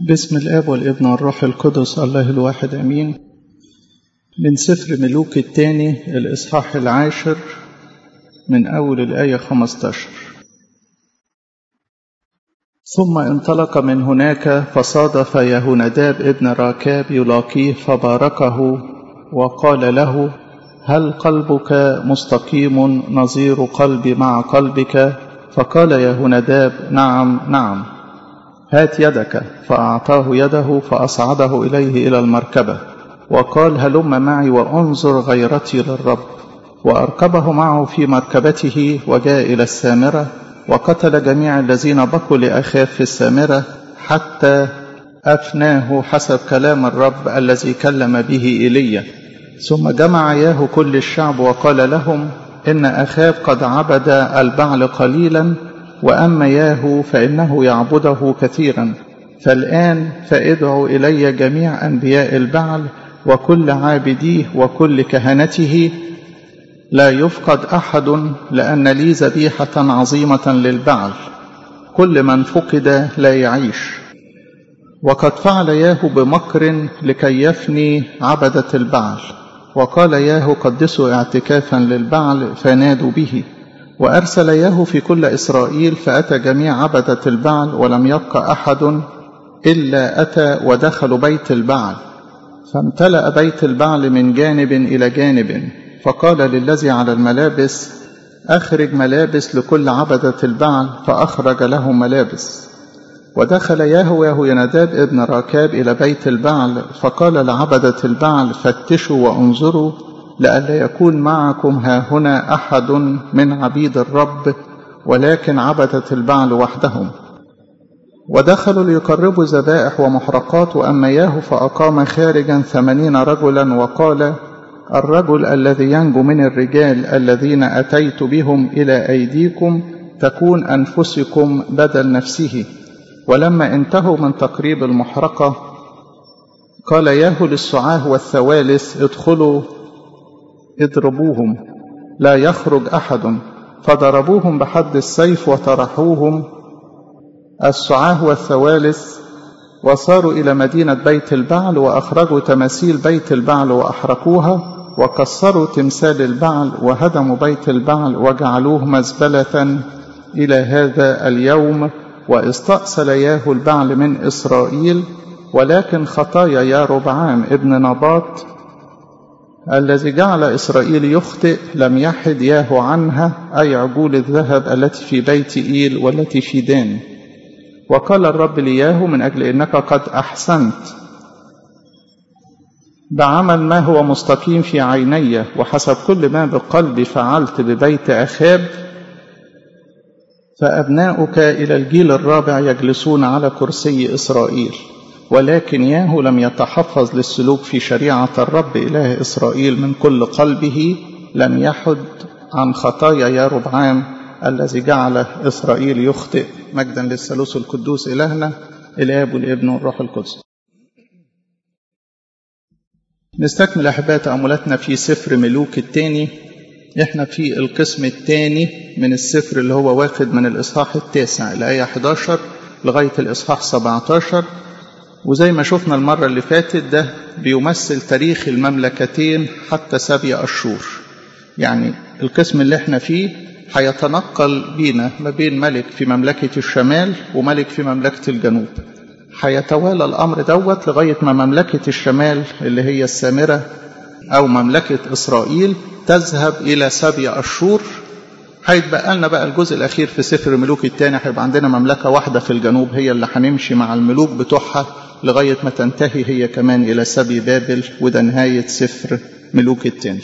بسم الاب والابن والروح القدس الله الواحد امين من سفر ملوك الثاني الاصحاح العاشر من اول الايه 15 ثم انطلق من هناك فصادف يهونداب ابن راكاب يلاقيه فباركه وقال له هل قلبك مستقيم نظير قلبي مع قلبك فقال يهونداب نعم نعم هات يدك فأعطاه يده فأصعده إليه إلى المركبة وقال هلم معي وانظر غيرتي للرب وأركبه معه في مركبته وجاء إلى السامرة وقتل جميع الذين بقوا لأخاه في السامرة حتى أفناه حسب كلام الرب الذي كلم به إيليا ثم جمع ياه كل الشعب وقال لهم إن أخاب قد عبد البعل قليلا وأما ياهو فإنه يعبده كثيرا فالآن فادعوا إلي جميع أنبياء البعل وكل عابديه وكل كهنته لا يفقد أحد لأن لي ذبيحة عظيمة للبعل كل من فقد لا يعيش وقد فعل ياهو بمكر لكي يفني عبدة البعل وقال ياهو قدسوا اعتكافا للبعل فنادوا به وأرسل ياهو في كل إسرائيل فأتى جميع عبدة البعل ولم يبق أحد إلا أتى ودخلوا بيت البعل فامتلأ بيت البعل من جانب إلى جانب فقال للذي على الملابس أخرج ملابس لكل عبدة البعل فأخرج له ملابس ودخل ياهو ياهو يناداب ابن راكاب إلى بيت البعل فقال لعبدة البعل فتشوا وانظروا لئلا يكون معكم ها هنا أحد من عبيد الرب ولكن عبدة البعل وحدهم ودخلوا ليقربوا ذبائح ومحرقات وأما ياهو فأقام خارجا ثمانين رجلا وقال الرجل الذي ينجو من الرجال الذين أتيت بهم إلى أيديكم تكون أنفسكم بدل نفسه ولما انتهوا من تقريب المحرقة قال ياهو للسعاه والثوالث ادخلوا اضربوهم لا يخرج أحد فضربوهم بحد السيف وطرحوهم السعاه والثوالث وصاروا إلى مدينة بيت البعل وأخرجوا تماثيل بيت البعل وأحرقوها وكسروا تمثال البعل وهدموا بيت البعل وجعلوه مزبلة إلى هذا اليوم واستأصل ياهو البعل من إسرائيل ولكن خطايا يا ربعام ابن نباط الذي جعل إسرائيل يخطئ لم يحد ياهو عنها أي عجول الذهب التي في بيت إيل والتي في دان وقال الرب لياهو من أجل إنك قد أحسنت بعمل ما هو مستقيم في عيني وحسب كل ما بقلبي فعلت ببيت أخاب فأبناؤك إلى الجيل الرابع يجلسون على كرسي إسرائيل ولكن ياهو لم يتحفظ للسلوك في شريعة الرب إله إسرائيل من كل قلبه لم يحد عن خطايا يا ربعام الذي جعل إسرائيل يخطئ مجدا للثالوث القدوس إلهنا الآب والابن والروح القدس نستكمل أحباء تأملاتنا في سفر ملوك الثاني احنا في القسم الثاني من السفر اللي هو واخد من الإصحاح التاسع الآية 11 لغاية الإصحاح 17 وزي ما شفنا المرة اللي فاتت ده بيمثل تاريخ المملكتين حتى سبي أشهر يعني القسم اللي احنا فيه هيتنقل بينا ما بين ملك في مملكة الشمال وملك في مملكة الجنوب هيتوالى الأمر دوت لغاية ما مملكة الشمال اللي هي السامرة أو مملكة إسرائيل تذهب إلى سبي أشهر هيتبقى لنا بقى الجزء الأخير في سفر الملوك الثاني هيبقى عندنا مملكة واحدة في الجنوب هي اللي هنمشي مع الملوك بتوعها لغاية ما تنتهي هي كمان إلى سبي بابل وده نهاية سفر ملوك الثاني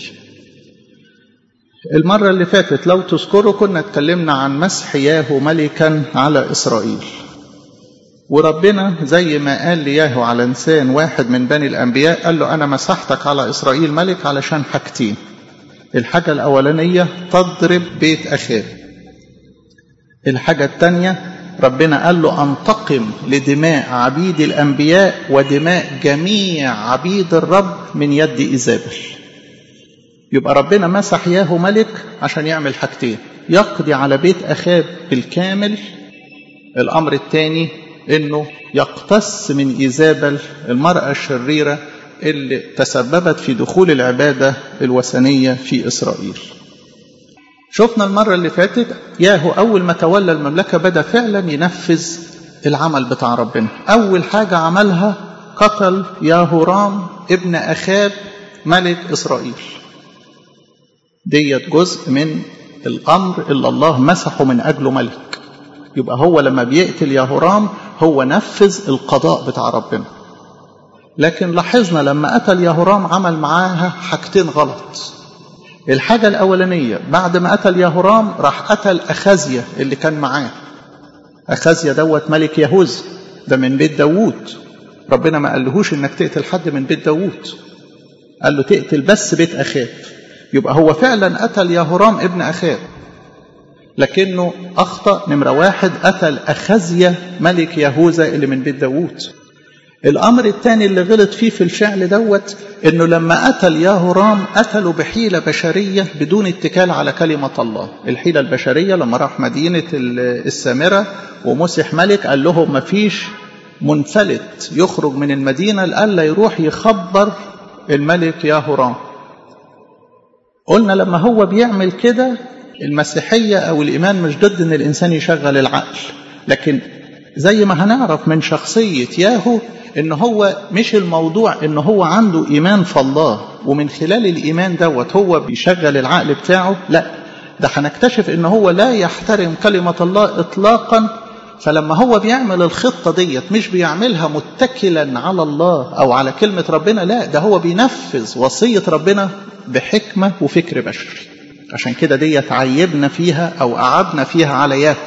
المرة اللي فاتت لو تذكروا كنا اتكلمنا عن مسح ياهو ملكا على إسرائيل وربنا زي ما قال لياهو على لسان واحد من بني الأنبياء قال له أنا مسحتك على إسرائيل ملك علشان حاجتين الحاجة الأولانية تضرب بيت أخاه الحاجة الثانية ربنا قال له أنتقم لدماء عبيد الأنبياء ودماء جميع عبيد الرب من يد إيزابل يبقى ربنا مسح ياهو ملك عشان يعمل حاجتين يقضي على بيت أخاب بالكامل الأمر الثاني انه يقتص من ايزابل المرأة الشريرة اللي تسببت في دخول العبادة الوثنية في اسرائيل شفنا المرة اللي فاتت ياهو أول ما تولى المملكة بدأ فعلا ينفذ العمل بتاع ربنا أول حاجة عملها قتل ياهورام ابن أخاب ملك إسرائيل ديت جزء من الأمر اللي الله مسحه من أجله ملك يبقى هو لما بيقتل ياهورام هو نفذ القضاء بتاع ربنا لكن لاحظنا لما قتل ياهورام عمل معاها حاجتين غلط الحاجة الأولانية بعد ما قتل ياهورام راح قتل أخازيا اللي كان معاه أخازيا دوت ملك يهوذا ده من بيت داوود ربنا ما قالهوش انك تقتل حد من بيت داوود قال له تقتل بس بيت أخاب يبقى هو فعلا قتل ياهورام ابن أخاب لكنه أخطأ نمرة واحد قتل أخازيا ملك يهوذا اللي من بيت داوود الأمر الثاني اللي غلط فيه في الفعل دوت إنه لما قتل ياهورام قتله بحيلة بشرية بدون اتكال على كلمة الله الحيلة البشرية لما راح مدينة السامرة ومسح ملك قال لهم مفيش منفلت يخرج من المدينة لألا يروح يخبر الملك ياهورام قلنا لما هو بيعمل كده المسيحية أو الإيمان مش ضد إن الإنسان يشغل العقل لكن زي ما هنعرف من شخصية ياهو إن هو مش الموضوع إن هو عنده إيمان في الله ومن خلال الإيمان دوت هو بيشغل العقل بتاعه لا ده هنكتشف إن هو لا يحترم كلمة الله إطلاقا فلما هو بيعمل الخطة ديت مش بيعملها متكلا على الله أو على كلمة ربنا لا ده هو بينفذ وصية ربنا بحكمة وفكر بشري عشان كده ديت عيبنا فيها أو قعدنا فيها على ياهو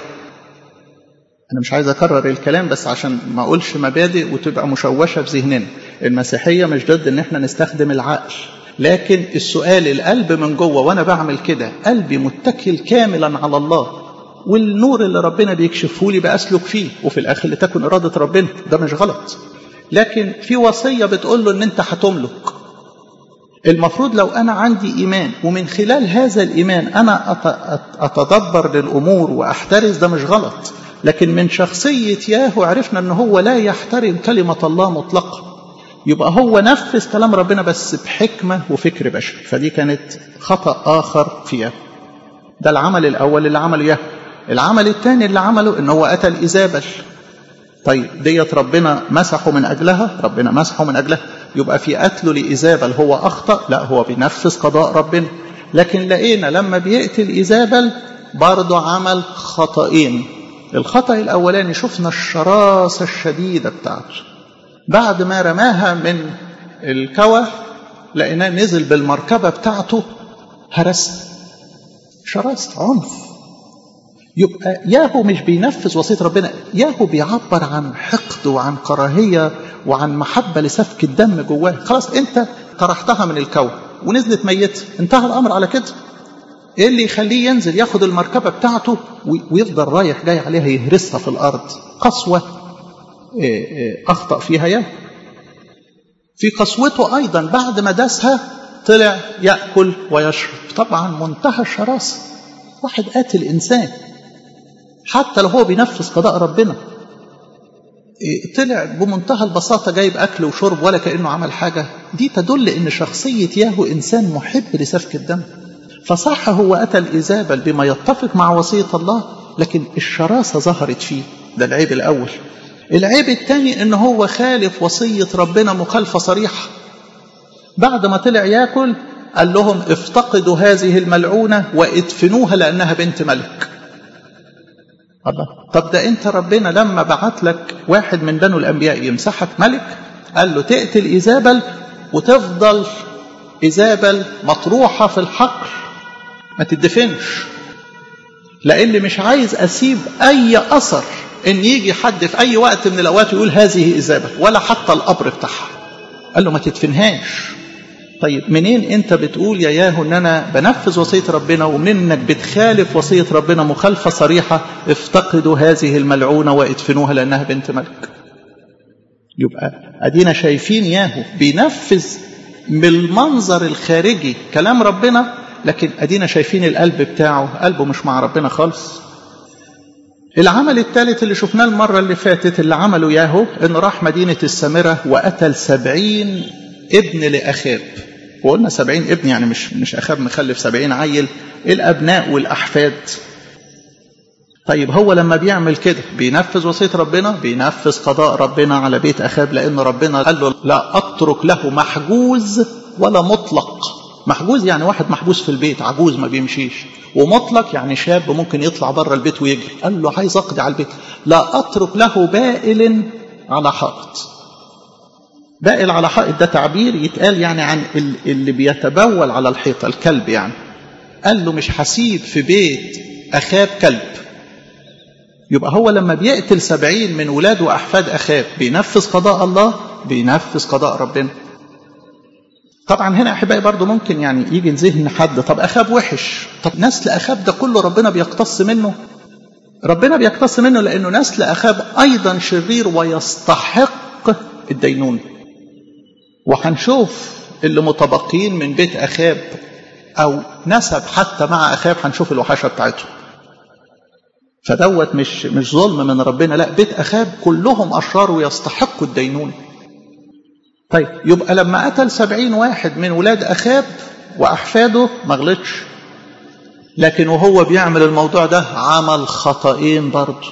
أنا مش عايز أكرر الكلام بس عشان ما أقولش مبادئ وتبقى مشوشة في ذهننا المسيحية مش ضد إن إحنا نستخدم العقل لكن السؤال القلب من جوه وأنا بعمل كده قلبي متكل كاملا على الله والنور اللي ربنا بيكشفه لي بأسلك فيه وفي الآخر لتكن إرادة ربنا ده مش غلط لكن في وصية بتقول له إن أنت هتملك المفروض لو أنا عندي إيمان ومن خلال هذا الإيمان أنا أتدبر للأمور وأحترز ده مش غلط لكن من شخصية ياهو عرفنا أنه هو لا يحترم كلمة الله مطلقا يبقى هو نفذ كلام ربنا بس بحكمة وفكر بشري فدي كانت خطأ آخر في ياهو ده العمل الأول اللي عمله ياهو العمل الثاني اللي عمله ان هو قتل ايزابل طيب ديت ربنا مسحه من اجلها ربنا مسحه من اجلها يبقى في قتله لايزابل هو اخطا لا هو بينفذ قضاء ربنا لكن لقينا لما بيقتل ايزابل برضه عمل خطأين الخطأ الاولاني شفنا الشراسه الشديده بتاعته بعد ما رماها من الكوى لقيناه نزل بالمركبه بتاعته هرس شراسه عنف يبقى ياهو مش بينفذ وصية ربنا ياهو بيعبر عن حقد وعن كراهية وعن محبة لسفك الدم جواه خلاص انت طرحتها من الكون ونزلت ميتة انتهى الأمر على كده ايه اللي يخليه ينزل ياخد المركبة بتاعته ويفضل رايح جاي عليها يهرسها في الأرض قسوة أخطأ فيها ياهو في قسوته أيضا بعد ما داسها طلع يأكل ويشرب طبعا منتهى الشراسة واحد قاتل إنسان حتى لو هو بينفذ قضاء ربنا طلع بمنتهى البساطة جايب أكل وشرب ولا كأنه عمل حاجة دي تدل إن شخصية ياهو إنسان محب لسفك الدم فصح هو قتل إيزابل بما يتفق مع وصية الله لكن الشراسة ظهرت فيه ده العيب الأول العيب الثاني إن هو خالف وصية ربنا مخالفة صريحة بعد ما طلع ياكل قال لهم افتقدوا هذه الملعونة وادفنوها لأنها بنت ملك الله طب ده انت ربنا لما بعت لك واحد من بنو الانبياء يمسحك ملك قال له تقتل ايزابل وتفضل ايزابل مطروحه في الحقل ما تدفنش لان مش عايز اسيب اي اثر ان يجي حد في اي وقت من الاوقات يقول هذه ايزابل ولا حتى القبر بتاعها قال له ما تدفنهاش طيب منين انت بتقول يا ياهو ان انا بنفذ وصيه ربنا ومنين انك بتخالف وصيه ربنا مخالفه صريحه افتقدوا هذه الملعونه وادفنوها لانها بنت ملك يبقى ادينا شايفين ياهو بينفذ بالمنظر الخارجي كلام ربنا لكن ادينا شايفين القلب بتاعه قلبه مش مع ربنا خالص العمل الثالث اللي شفناه المرة اللي فاتت اللي عمله ياهو انه راح مدينة السامرة وقتل سبعين ابن لأخاب وقلنا سبعين ابن يعني مش مش أخاب مخلف سبعين عيل الأبناء والأحفاد طيب هو لما بيعمل كده بينفذ وصية ربنا بينفذ قضاء ربنا على بيت أخاب لأن ربنا قال له لا أترك له محجوز ولا مطلق محجوز يعني واحد محبوس في البيت عجوز ما بيمشيش ومطلق يعني شاب ممكن يطلع بره البيت ويجري قال له عايز اقضي على البيت لا اترك له بائل على حائط بائل على حائط ده تعبير يتقال يعني عن اللي بيتبول على الحيطه الكلب يعني قال له مش هسيب في بيت اخاب كلب يبقى هو لما بيقتل سبعين من ولاد وأحفاد أخاب بينفذ قضاء الله بينفذ قضاء ربنا طبعا هنا أحبائي برضو ممكن يعني يجي لذهن حد طب أخاب وحش طب نسل أخاب ده كله ربنا بيقتص منه ربنا بيقتص منه لأنه نسل أخاب أيضا شرير ويستحق الدينون وهنشوف اللي متبقين من بيت أخاب أو نسب حتى مع أخاب هنشوف الوحشة بتاعتهم فدوت مش مش ظلم من ربنا لا بيت اخاب كلهم اشرار ويستحقوا الدينون طيب يبقى لما قتل سبعين واحد من ولاد اخاب واحفاده ما غلطش لكن وهو بيعمل الموضوع ده عمل خطأين برضه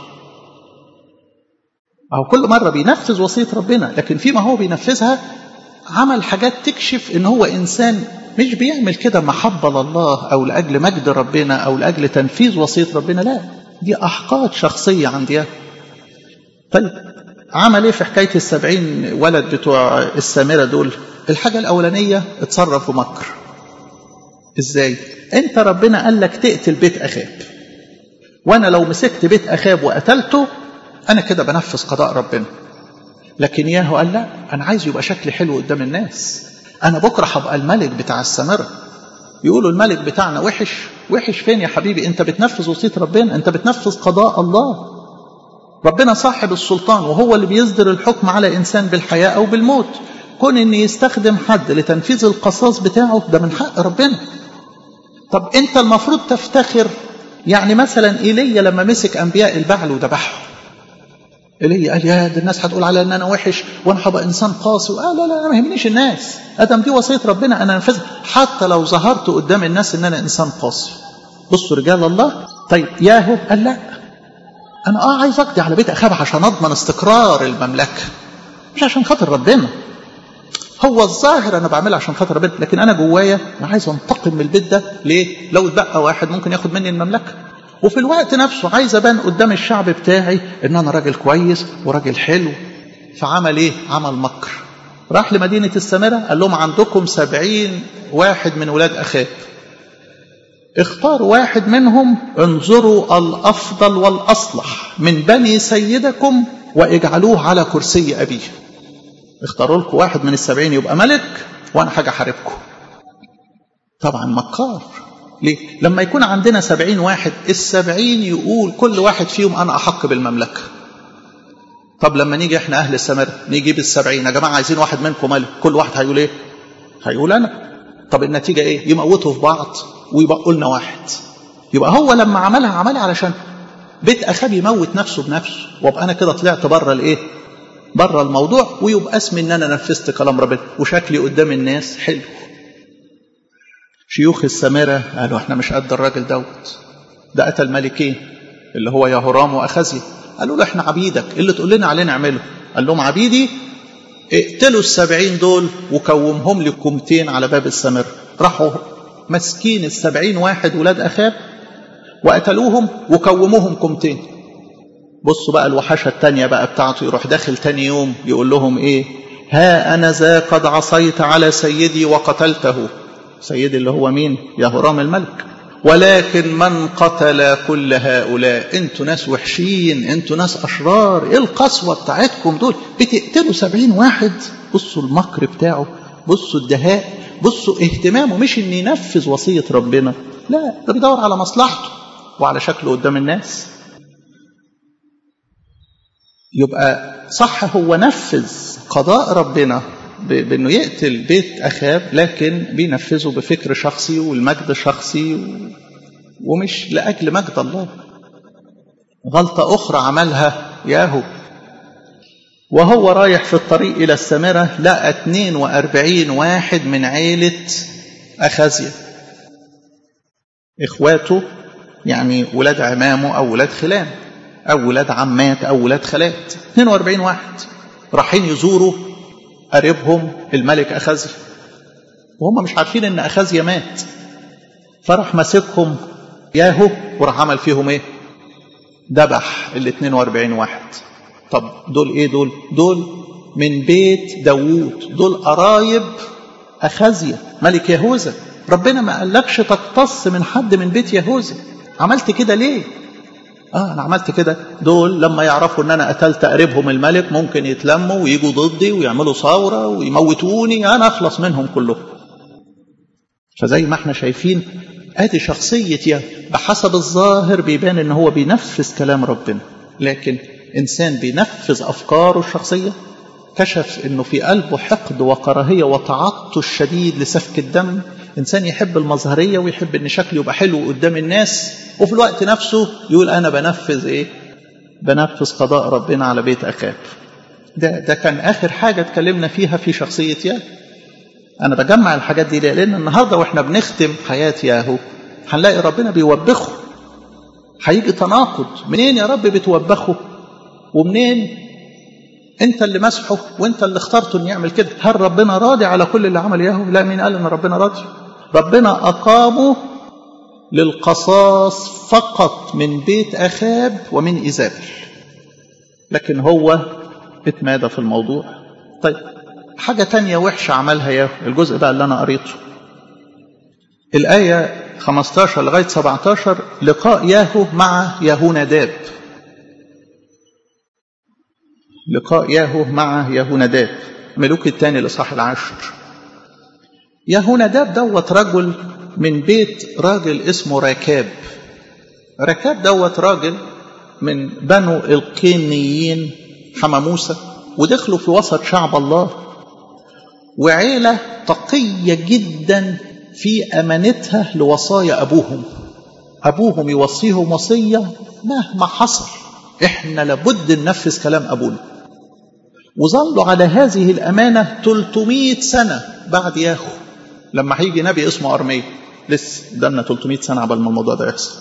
أو كل مرة بينفذ وصية ربنا لكن فيما هو بينفذها عمل حاجات تكشف ان هو انسان مش بيعمل كده محبة لله او لاجل مجد ربنا او لاجل تنفيذ وصية ربنا لا دي أحقاد شخصية عندها طيب عمل ايه في حكاية السبعين ولد بتوع السامرة دول الحاجة الأولانية اتصرف بمكر ازاي انت ربنا قال لك تقتل بيت أخاب وانا لو مسكت بيت أخاب وقتلته انا كده بنفذ قضاء ربنا لكن ياهو قال لا انا عايز يبقى شكلي حلو قدام الناس انا بكره هبقى الملك بتاع السامره يقولوا الملك بتاعنا وحش وحش فين يا حبيبي انت بتنفذ وصيه ربنا انت بتنفذ قضاء الله ربنا صاحب السلطان وهو اللي بيصدر الحكم على انسان بالحياه او بالموت كون ان يستخدم حد لتنفيذ القصاص بتاعه ده من حق ربنا طب انت المفروض تفتخر يعني مثلا ايليا لما مسك انبياء البعل وذبحهم ايليا قال يا ده الناس هتقول على ان انا وحش وانا هبقى انسان قاسي آه لا لا انا ما يهمنيش الناس ادم دي وصيه ربنا انا انفذها حتى لو ظهرت قدام الناس ان انا انسان قاسي بصوا رجال الله طيب ياهو قال لا انا اه عايز اقضي على بيت اخاب عشان اضمن استقرار المملكه مش عشان خاطر ربنا هو الظاهر انا بعملها عشان خاطر ربنا لكن انا جوايا انا عايز انتقم من البيت ده ليه لو اتبقى واحد ممكن ياخد مني المملكه وفي الوقت نفسه عايز ابان قدام الشعب بتاعي ان انا راجل كويس وراجل حلو فعمل ايه عمل مكر راح لمدينة السامرة قال لهم عندكم سبعين واحد من ولاد أخاب اختاروا واحد منهم انظروا الأفضل والأصلح من بني سيدكم واجعلوه على كرسي أبيه اختاروا لكم واحد من السبعين يبقى ملك وأنا حاجة حاربكم طبعا مكار ليه؟ لما يكون عندنا سبعين واحد السبعين يقول كل واحد فيهم أنا أحق بالمملكة طب لما نيجي احنا أهل السمر نجيب السبعين يا جماعة عايزين واحد منكم ملك كل واحد هيقول ايه هيقول أنا طب النتيجة ايه يموتوا في بعض ويبقوا لنا واحد يبقى هو لما عملها عملها علشان بيت أخاب يموت نفسه بنفسه وابقى أنا كده طلعت بره الايه بره الموضوع ويبقى اسمي ان انا نفذت كلام ربنا وشكلي قدام الناس حلو شيوخ السامرة قالوا احنا مش قد الراجل دوت ده قتل ملكين اللي هو يهورام واخزي قالوا له احنا عبيدك اللي تقول لنا عليه نعمله قال لهم عبيدي اقتلوا السبعين دول وكومهم لي كومتين على باب السامرة راحوا مسكين السبعين واحد ولاد أخاب وقتلوهم وكوموهم كومتين بصوا بقى الوحشة التانية بقى بتاعته يروح داخل تاني يوم يقول لهم ايه ها أنا ذا قد عصيت على سيدي وقتلته سيدي اللي هو مين يهورام الملك ولكن من قتل كل هؤلاء انتوا ناس وحشين انتوا ناس اشرار ايه القسوه بتاعتكم دول بتقتلوا سبعين واحد بصوا المكر بتاعه بصوا الدهاء بصوا اهتمامه مش ان ينفذ وصيه ربنا لا ده بيدور على مصلحته وعلى شكله قدام الناس يبقى صح هو نفذ قضاء ربنا بانه يقتل بيت اخاب لكن بينفذه بفكر شخصي والمجد شخصي ومش لاجل مجد الله غلطة أخرى عملها ياهو وهو رايح في الطريق إلى السامرة لقى 42 واحد من عيلة أخازيا إخواته يعني ولاد عمامه أو ولاد خلان أو ولاد عمات أو ولاد خالات 42 واحد رايحين يزوروا قريبهم الملك أخازيا وهم مش عارفين إن أخازيا مات فراح ماسكهم ياهو وراح عمل فيهم إيه؟ ذبح ال 42 واحد طب دول إيه دول؟ دول من بيت داوود دول قرايب أخازيا ملك يهوذا ربنا ما قالكش تقتص من حد من بيت يهوذا عملت كده ليه اه انا عملت كده دول لما يعرفوا ان انا قتلت قريبهم الملك ممكن يتلموا ويجوا ضدي ويعملوا ثوره ويموتوني انا اخلص منهم كلهم فزي ما احنا شايفين ادي شخصيه يا بحسب الظاهر بيبان ان هو بينفذ كلام ربنا لكن انسان بينفذ افكاره الشخصيه كشف انه في قلبه حقد وكراهيه وتعطش شديد لسفك الدم انسان يحب المظهريه ويحب ان شكله يبقى حلو قدام الناس وفي الوقت نفسه يقول انا بنفذ ايه بنفذ قضاء ربنا على بيت اخاب ده ده كان اخر حاجه اتكلمنا فيها في شخصيه ياهو انا بجمع الحاجات دي ليه لان النهارده واحنا بنختم حياه ياهو هنلاقي ربنا بيوبخه هيجي تناقض منين يا رب بتوبخه ومنين انت اللي مسحه وانت اللي اخترته انه يعمل كده هل ربنا راضي على كل اللي عمل ياهو لا مين قال ان ربنا راضي ربنا اقامه للقصاص فقط من بيت اخاب ومن ايزابل لكن هو اتمادى في الموضوع طيب حاجه تانية وحشه عملها ياهو الجزء بقى اللي انا قريته الايه 15 لغايه 17 لقاء ياهو مع يهوناداب لقاء ياهو مع يهوناداب ملوك الثاني الاصحاح العاشر يهوناداب دوت رجل من بيت راجل اسمه ركاب ركاب دوت راجل من بنو القينيين حما موسى ودخلوا في وسط شعب الله وعيلة تقية جدا في أمانتها لوصايا أبوهم أبوهم يوصيهم وصية مهما حصل إحنا لابد ننفذ كلام أبونا وظلوا على هذه الأمانة 300 سنة بعد ياهو لما هيجي نبي اسمه أرميا لسه قدامنا 300 سنة قبل ما الموضوع ده يحصل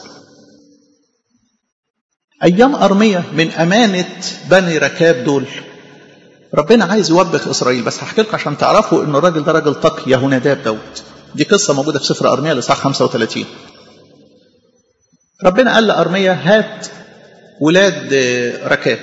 أيام أرمية من أمانة بني ركاب دول ربنا عايز يوبخ إسرائيل بس هحكي لكم عشان تعرفوا إن الراجل ده راجل تقي يهوناداب دوت دي قصة موجودة في سفر أرميا لإصحاح 35 ربنا قال لأرميا هات ولاد ركاب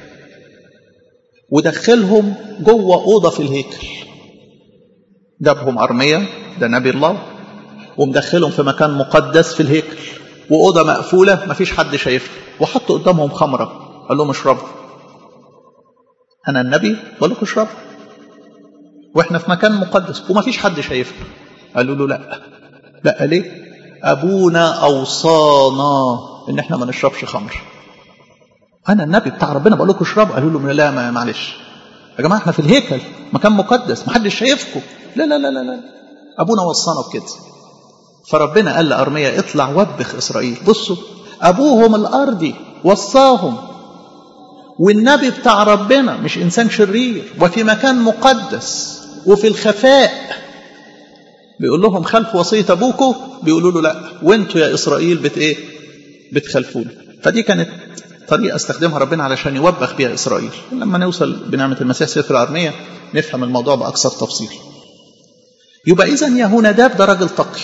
ودخلهم جوه أوضة في الهيكل جابهم أرميا ده نبي الله ومدخلهم في مكان مقدس في الهيكل وأوضة مقفولة مفيش حد شايفها وحط قدامهم خمرة قال لهم اشربوا أنا النبي بقول لكم اشربوا وإحنا في مكان مقدس ومفيش حد شايفنا قالوا له لا لا ليه أبونا أوصانا إن إحنا ما نشربش خمر أنا النبي بتاع ربنا بقول لكم اشربوا قالوا له لا ما معلش يا جماعة إحنا في الهيكل مكان مقدس محدش شايفكم لا لا لا لا لا أبونا وصانا بكده فربنا قال لأرميا اطلع وبخ إسرائيل بصوا أبوهم الأرضي وصاهم والنبي بتاع ربنا مش إنسان شرير وفي مكان مقدس وفي الخفاء بيقول لهم خلف وصية أبوكم بيقولوا له لا وانتوا يا إسرائيل بت إيه بتخلفون فدي كانت طريقة استخدمها ربنا علشان يوبخ بها إسرائيل لما نوصل بنعمة المسيح سفر الأرمية نفهم الموضوع بأكثر تفصيل يبقى إذا يهوناداب ده راجل تقي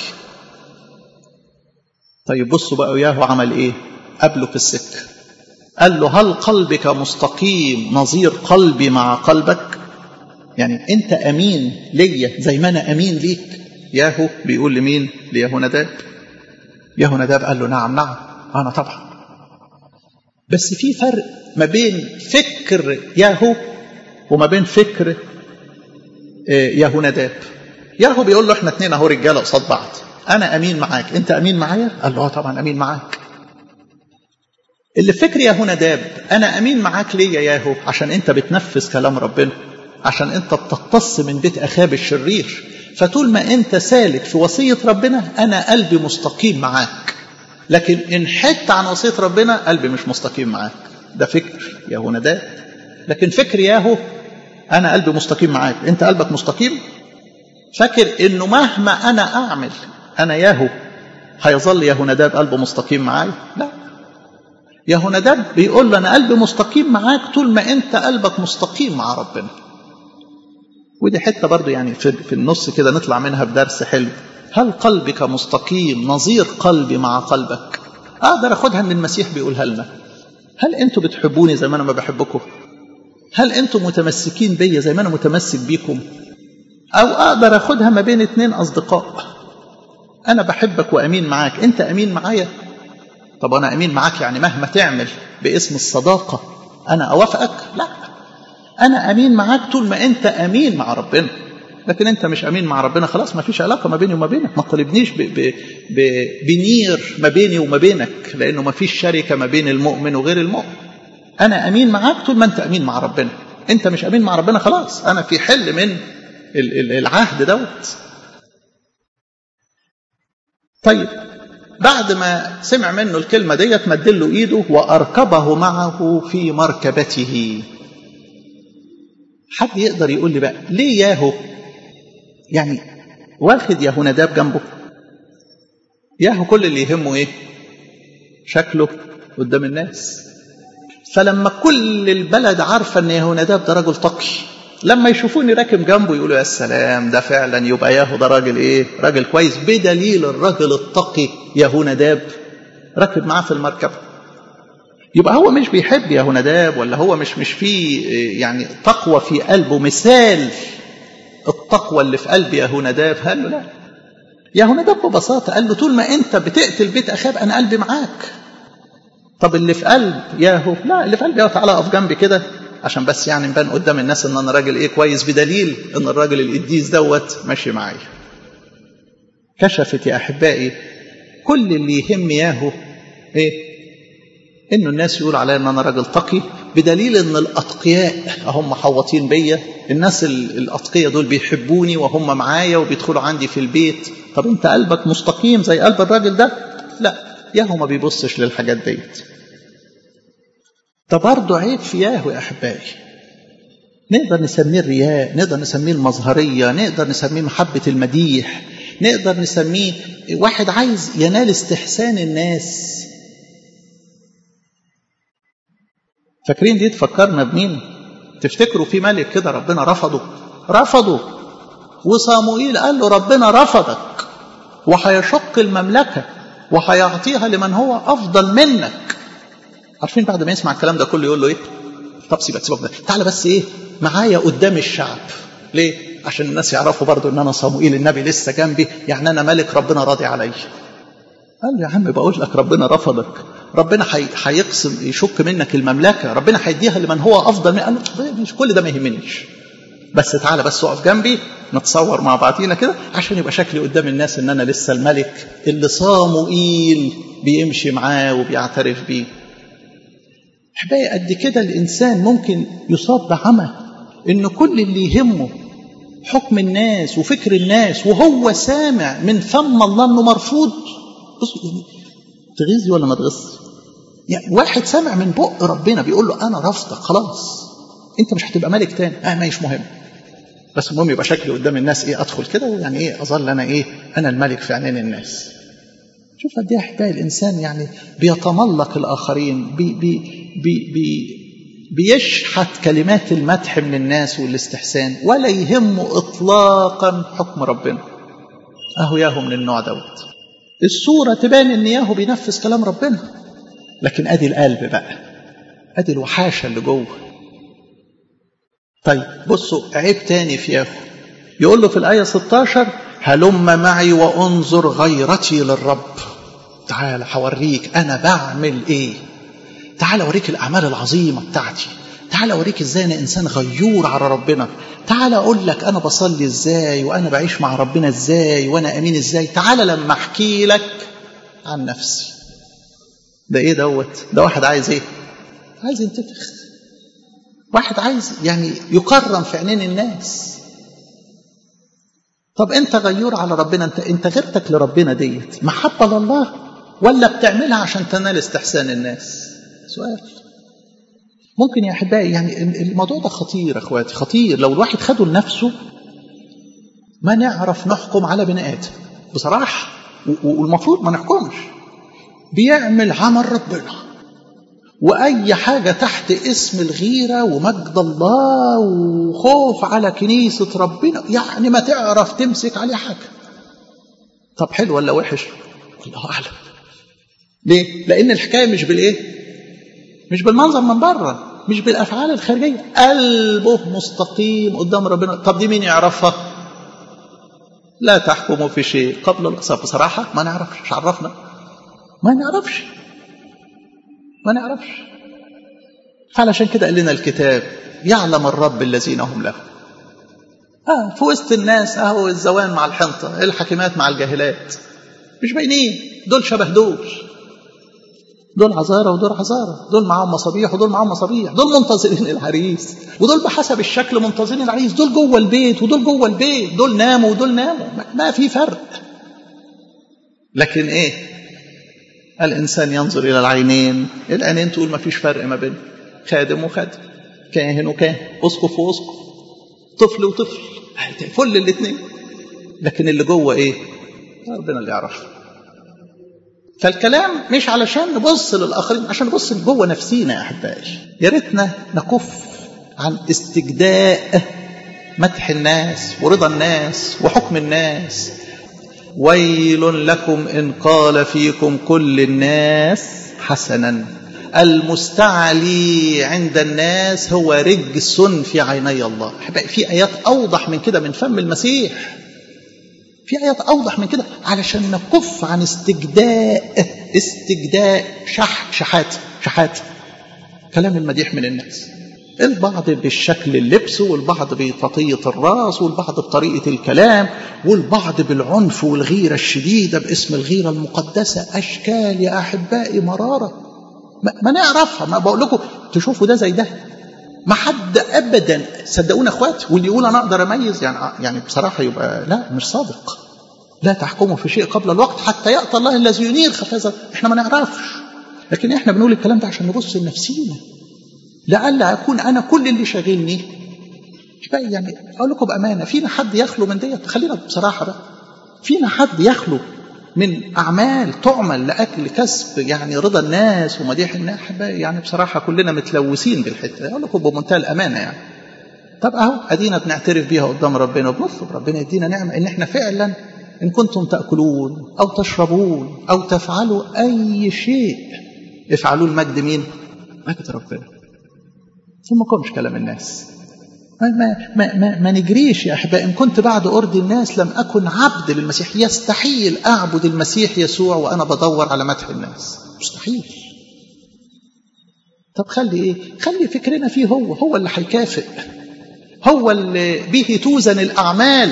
طيب بصوا بقى ياهو عمل ايه قابله في السكة قال له هل قلبك مستقيم نظير قلبي مع قلبك يعني انت امين ليا زي ما انا امين ليك ياهو بيقول لمين ليهوناداب يهوناداب قال له نعم نعم انا طبعا بس في فرق ما بين فكر ياهو وما بين فكر يهوناداب ياهو بيقول له احنا اتنين اهو رجاله قصاد بعض انا امين معاك انت امين معايا قال له طبعا امين معاك اللي فكر يا هنداب انا امين معاك ليه يا ياهو عشان انت بتنفذ كلام ربنا عشان انت بتقتص من بيت اخاب الشرير فطول ما انت سالك في وصيه ربنا انا قلبي مستقيم معاك لكن ان حدت عن وصيه ربنا قلبي مش مستقيم معاك ده فكر يهوناداب لكن فكر ياهو انا قلبي مستقيم معاك انت قلبك مستقيم فاكر انه مهما انا اعمل انا ياهو هيظل يهوناداب قلبه مستقيم معايا لا يهوناداب بيقول له انا قلبي مستقيم معاك طول ما انت قلبك مستقيم مع ربنا ودي حته برضو يعني في, في النص كده نطلع منها بدرس حلو هل قلبك مستقيم نظير قلبي مع قلبك اقدر اخدها من المسيح بيقولها لنا هل انتوا بتحبوني زي ما انا ما بحبكم هل انتم متمسكين بيا زي ما انا متمسك بيكم او اقدر اخدها ما بين اتنين اصدقاء انا بحبك وامين معاك انت امين معايا طب انا امين معاك يعني مهما تعمل باسم الصداقه انا اوافقك لا انا امين معاك طول ما انت امين مع ربنا لكن انت مش امين مع ربنا خلاص ما فيش علاقه ما بيني وما بينك ما تطالبنيش ب... ب... ب... بنير ما بيني وما بينك لانه ما فيش شركه ما بين المؤمن وغير المؤمن انا امين معاك طول ما انت امين مع ربنا انت مش امين مع ربنا خلاص انا في حل من العهد دوت طيب بعد ما سمع منه الكلمه ديت مد له ايده واركبه معه في مركبته حد يقدر يقول لي بقى ليه ياهو يعني واخد يهوناداب جنبه ياهو كل اللي يهمه ايه شكله قدام الناس فلما كل البلد عارفه ان يهوناداب ده راجل تقي لما يشوفوني راكب جنبه يقولوا يا سلام ده فعلا يبقى ياهو ده راجل ايه راجل كويس بدليل الراجل التقي يهوناداب راكب معاه في المركبه يبقى هو مش بيحب يهوناداب ولا هو مش مش فيه يعني تقوى في قلبه مثال التقوى اللي في قلب يهوناداب قال له لا يهوناداب ببساطه قال له طول ما انت بتقتل بيت اخاب انا قلبي معاك طب اللي في قلب ياهو لا اللي في قلب ياهو تعالى اقف جنبي كده عشان بس يعني نبان قدام الناس ان انا راجل ايه كويس بدليل ان الراجل القديس دوت ماشي معايا كشفت يا احبائي كل اللي يهم ياهو ايه انه الناس يقول عليا ان انا راجل تقي بدليل ان الاتقياء هم محوطين بيا الناس الاتقياء دول بيحبوني وهم معايا وبيدخلوا عندي في البيت طب انت قلبك مستقيم زي قلب الراجل ده لا ياهو ما بيبصش للحاجات ديت ده برضه عيب في ياهو يا احبائي نقدر نسميه الرياء نقدر نسميه المظهريه نقدر نسميه محبه المديح نقدر نسميه واحد عايز ينال استحسان الناس فاكرين دي تفكرنا بمين تفتكروا في ملك كده ربنا رفضه رفضه وصاموئيل قال له ربنا رفضك وهيشق المملكة وهيعطيها لمن هو أفضل منك عارفين بعد ما يسمع الكلام ده كله يقول له إيه طب سيبك سيبك ده تعالى بس إيه معايا قدام الشعب ليه عشان الناس يعرفوا برضو ان انا صموئيل النبي لسه جنبي يعني انا ملك ربنا راضي عليا قال له يا عم بقول لك ربنا رفضك ربنا هيقسم يشك منك المملكه ربنا هيديها لمن هو افضل من قال له مش كل ده ما يهمنيش بس تعالى بس اقف جنبي نتصور مع بعضينا كده عشان يبقى شكلي قدام الناس ان انا لسه الملك اللي صاموئيل بيمشي معاه وبيعترف بيه احبائي قد كده الانسان ممكن يصاب بعمى ان كل اللي يهمه حكم الناس وفكر الناس وهو سامع من فم الله انه مرفوض بص تغيظي ولا ما تغيظش يعني واحد سامع من بق ربنا بيقول له انا رافضك خلاص انت مش هتبقى ملك تاني اه مش مهم بس المهم يبقى شكلي قدام الناس ايه ادخل كده ويعني ايه اظل انا ايه انا الملك في عينين الناس شوف قد ايه احبائي الانسان يعني بيتملق الاخرين بي بي بي بي بيشحت كلمات المدح من الناس والاستحسان ولا يهمه اطلاقا حكم ربنا اهو ياهو من النوع دوت الصوره تبان ان ياهو بينفذ كلام ربنا لكن ادي القلب بقى ادي الوحاشه اللي جوه طيب بصوا عيب تاني في ياهو يقول له في الايه 16 هلم معي وانظر غيرتي للرب تعال هوريك انا بعمل ايه تعال اوريك الاعمال العظيمه بتاعتي تعال اوريك ازاي انا انسان غيور على ربنا تعال اقول لك انا بصلي ازاي وانا بعيش مع ربنا ازاي وانا امين ازاي تعال لما احكي لك عن نفسي ده ايه دوت ده واحد عايز ايه عايز ينتفخ واحد عايز يعني يكرم في عينين الناس طب انت غيور على ربنا انت انت غيرتك لربنا ديت محبه لله ولا بتعملها عشان تنال استحسان الناس سؤال ممكن يا احبائي يعني الموضوع ده خطير يا اخواتي خطير لو الواحد خده لنفسه ما نعرف نحكم على بني ادم بصراحه والمفروض ما نحكمش بيعمل عمل ربنا واي حاجه تحت اسم الغيره ومجد الله وخوف على كنيسه ربنا يعني ما تعرف تمسك عليه حاجه طب حلو ولا وحش الله اعلم ليه لان الحكايه مش بالايه مش بالمنظر من بره مش بالافعال الخارجيه قلبه مستقيم قدام ربنا طب دي مين يعرفها لا تحكموا في شيء قبل الأصابة بصراحة ما نعرفش مش عرفنا ما نعرفش ما نعرفش فعلشان كده قال لنا الكتاب يعلم الرب الذين هم له آه في وسط الناس اهو الزوان مع الحنطة الحكيمات مع الجاهلات مش باينين دول شبه دول دول عذارى ودول عذارى دول معاهم مصابيح ودول معاهم مصابيح دول منتظرين العريس ودول بحسب الشكل منتظرين العريس دول جوه البيت ودول جوه البيت دول ناموا ودول ناموا ما في فرق لكن ايه الانسان ينظر الى العينين العينين تقول ما فيش فرق ما بين خادم وخادم كاهن وكاهن اسقف واسقف طفل وطفل فل الاثنين لكن اللي جوه ايه ربنا اللي يعرفه فالكلام مش علشان نبص للاخرين عشان نبص جوه نفسينا يا احبائي يا ريتنا نكف عن استجداء مدح الناس ورضا الناس وحكم الناس ويل لكم ان قال فيكم كل الناس حسنا المستعلي عند الناس هو رجس في عيني الله احبائي في ايات اوضح من كده من فم المسيح في آيات أوضح من كده علشان نكف عن استجداء استجداء شح شحات شحات كلام المديح من الناس البعض بالشكل اللبس والبعض بتطية الراس والبعض بطريقة الكلام والبعض بالعنف والغيرة الشديدة باسم الغيرة المقدسة أشكال يا أحبائي مرارة ما, ما نعرفها ما بقول لكم تشوفوا ده زي ده ما حد ابدا صدقونا اخوات واللي يقول انا اقدر اميز يعني يعني بصراحه يبقى لا مش صادق لا تحكموا في شيء قبل الوقت حتى ياتي الله الذي ينير خفازه احنا ما نعرفش لكن احنا بنقول الكلام ده عشان نبص لنفسينا لعل اكون انا كل اللي شاغلني يعني اقول لكم بامانه فينا حد يخلو من ديت خلينا بصراحه بقى فينا حد يخلو من أعمال تعمل لأجل كسب يعني رضا الناس ومديح الناس يعني بصراحة كلنا متلوثين بالحتة أقول لكم بمنتهى الأمانة يعني طب أهو أدينا بنعترف بيها قدام ربنا وبنطلب ربنا يدينا نعمة إن إحنا فعلا إن كنتم تأكلون أو تشربون أو تفعلوا أي شيء افعلوا المجد مين؟ مجد ربنا ثم كونش كلام الناس ما, ما, ما, ما, ما نجريش يا أحبائي إن كنت بعد أرضي الناس لم أكن عبد للمسيح يستحيل أعبد المسيح يسوع وأنا بدور على مدح الناس مستحيل طب خلي إيه خلي فكرنا فيه هو هو اللي هيكافئ هو اللي به توزن الأعمال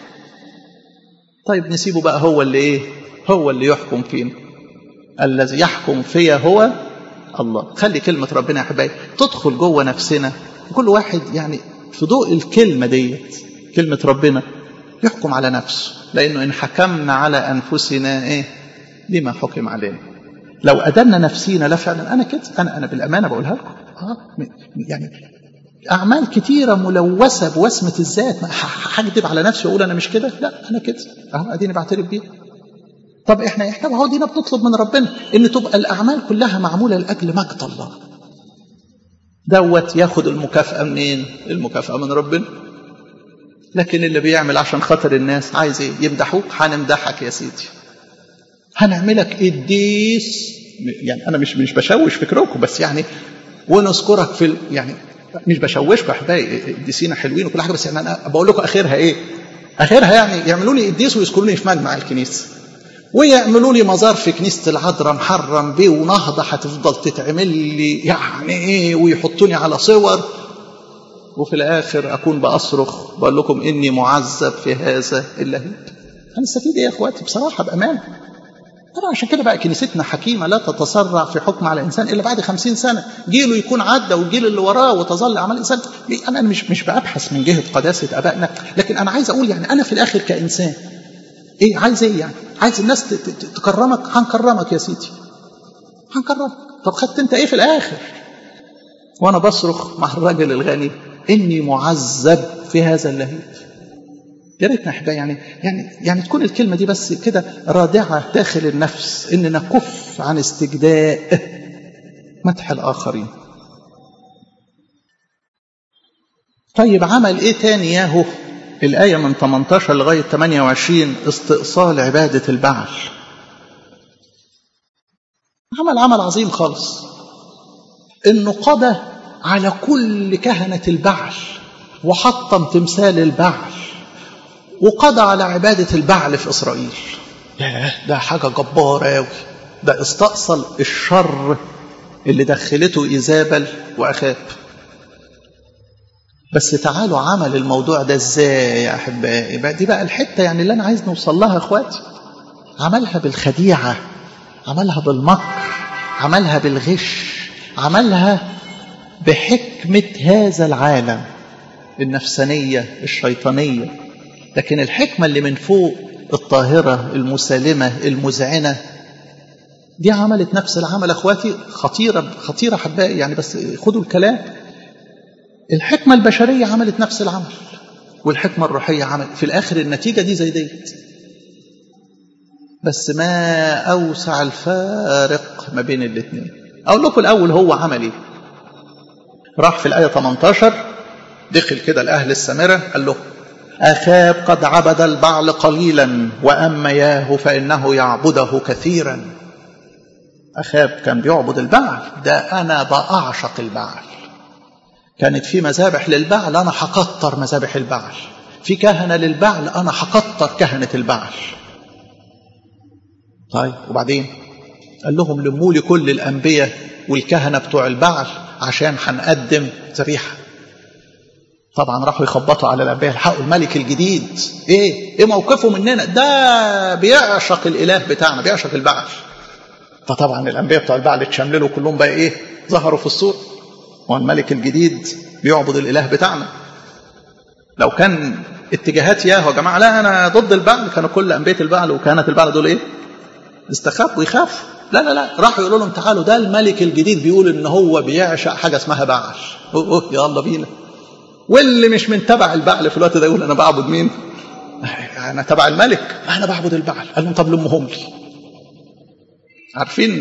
طيب نسيبه بقى هو اللي إيه هو اللي يحكم فينا الذي يحكم فيا هو الله خلي كلمة ربنا يا أحبائي تدخل جوه نفسنا كل واحد يعني في ضوء الكلمة ديت كلمة ربنا يحكم على نفسه لأنه إن حكمنا على أنفسنا إيه لما حكم علينا لو أدلنا نفسينا لا فعلا أنا كده أنا أنا بالأمانة بقولها لكم آه يعني أعمال كتيرة ملوثة بوسمة الذات هكذب على نفسي وأقول أنا مش كده لا أنا كده أهو أديني بعترف بيه طب إحنا إحنا هو دينا بنطلب من ربنا إن تبقى الأعمال كلها معمولة لأجل مجد الله دوت ياخد المكافأة منين؟ المكافأة من ربنا. لكن اللي بيعمل عشان خاطر الناس عايز ايه؟ يمدحوك هنمدحك يا سيدي. هنعملك قديس يعني انا مش مش بشوش فكركم بس يعني ونذكرك في ال... يعني مش بشوشكم يا احبائي قديسين حلوين وكل حاجه بس يعني انا بقول لكم اخرها ايه؟ اخرها يعني يعملوا لي قديس ويذكروني في مجمع الكنيسه. ويعملوا لي مزار في كنيسة العذراء محرم بيه ونهضة هتفضل تتعمل لي يعني ايه ويحطوني على صور وفي الآخر أكون بأصرخ بقول لكم إني معذب في هذا اللهيب هنستفيد إيه يا إخواتي بصراحة بأمان طبعا عشان كده بقى كنيستنا حكيمة لا تتسرع في حكم على إنسان إلا بعد خمسين سنة جيله يكون عدى والجيل اللي وراه وتظل أعمال الإنسان أنا مش مش بأبحث من جهة قداسة أبائنا لكن أنا عايز أقول يعني أنا في الآخر كإنسان ايه عايز ايه يعني عايز الناس تكرمك هنكرمك يا سيدي هنكرمك طب خدت انت ايه في الاخر وانا بصرخ مع الراجل الغني اني معذب في هذا اللهيب يا ريتنا احبائي يعني يعني يعني تكون الكلمه دي بس كده رادعه داخل النفس ان نكف عن استجداء مدح الاخرين طيب عمل ايه تاني ياهو الآية من 18 لغاية 28 استئصال عبادة البعل عمل عمل عظيم خالص انه قضى على كل كهنة البعل وحطم تمثال البعل وقضى على عبادة البعل في إسرائيل ياه ده حاجة جبارة أوي ده استأصل الشر اللي دخلته إيزابل وأخاب بس تعالوا عمل الموضوع ده ازاي يا احبائي بقى دي بقى الحته يعني اللي انا عايز نوصل لها اخواتي عملها بالخديعه عملها بالمكر عملها بالغش عملها بحكمه هذا العالم النفسانيه الشيطانيه لكن الحكمه اللي من فوق الطاهره المسالمه المذعنه دي عملت نفس العمل اخواتي خطيره خطيره احبائي يعني بس خدوا الكلام الحكمة البشرية عملت نفس العمل والحكمة الروحية عملت في الآخر النتيجة دي زي ديت بس ما أوسع الفارق ما بين الاثنين أقول لكم الأول هو عمل إيه راح في الآية 18 دخل كده الأهل السامرة قال له أخاب قد عبد البعل قليلا وأما ياه فإنه يعبده كثيرا أخاب كان بيعبد البعل ده أنا بعشق البعل كانت في مذابح للبعل أنا هكتر مذابح البعل في كهنة للبعل أنا هكتر كهنة البعل طيب وبعدين قال لهم لموا لي كل الأنبياء والكهنة بتوع البعل عشان هنقدم ذبيحة طبعا راحوا يخبطوا على الأنبياء الحقوا الملك الجديد ايه ايه موقفه مننا ده بيعشق الإله بتاعنا بيعشق البعل فطبعا الأنبياء بتوع البعل اتشملوا كلهم بقى ايه ظهروا في الصورة والملك الجديد بيعبد الاله بتاعنا لو كان اتجاهات ياهو يا جماعه لا انا ضد البعل كانوا كل انبياء البعل وكانت البعل دول ايه استخبوا يخافوا لا لا لا راحوا يقولوا لهم تعالوا ده الملك الجديد بيقول ان هو بيعشق حاجه اسمها بعل أوه, أوه يلا بينا واللي مش من تبع البعل في الوقت ده يقول انا بعبد مين انا تبع الملك انا بعبد البعل قال لهم طب لمهم لي عارفين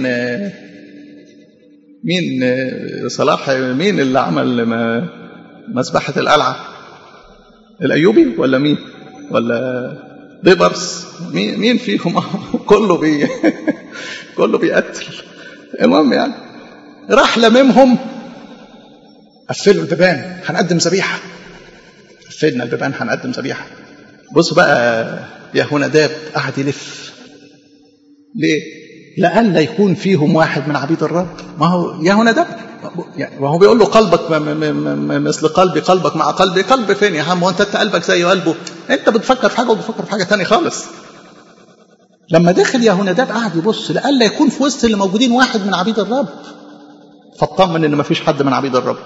مين صلاح مين اللي عمل مذبحة القلعة الأيوبي ولا مين ولا بيبرس مين مين فيهم كله بي كله بيقتل المهم يعني راح لممهم قفلوا البيبان هنقدم ذبيحة قفلنا البيبان هنقدم ذبيحة بص بقى يا هنداب قعد يلف ليه؟ لئلا يكون فيهم واحد من عبيد الرب ما هو يا هنا ده يعني وهو بيقول له قلبك مثل قلبي قلبك مع قلبي قلبي فين يا عم وانت قلبك زي قلبه انت بتفكر في حاجه وبتفكر في حاجه تانية خالص لما دخل يا هنداب قعد يبص لئلا يكون في وسط اللي موجودين واحد من عبيد الرب فاطمن ان ما فيش حد من عبيد الرب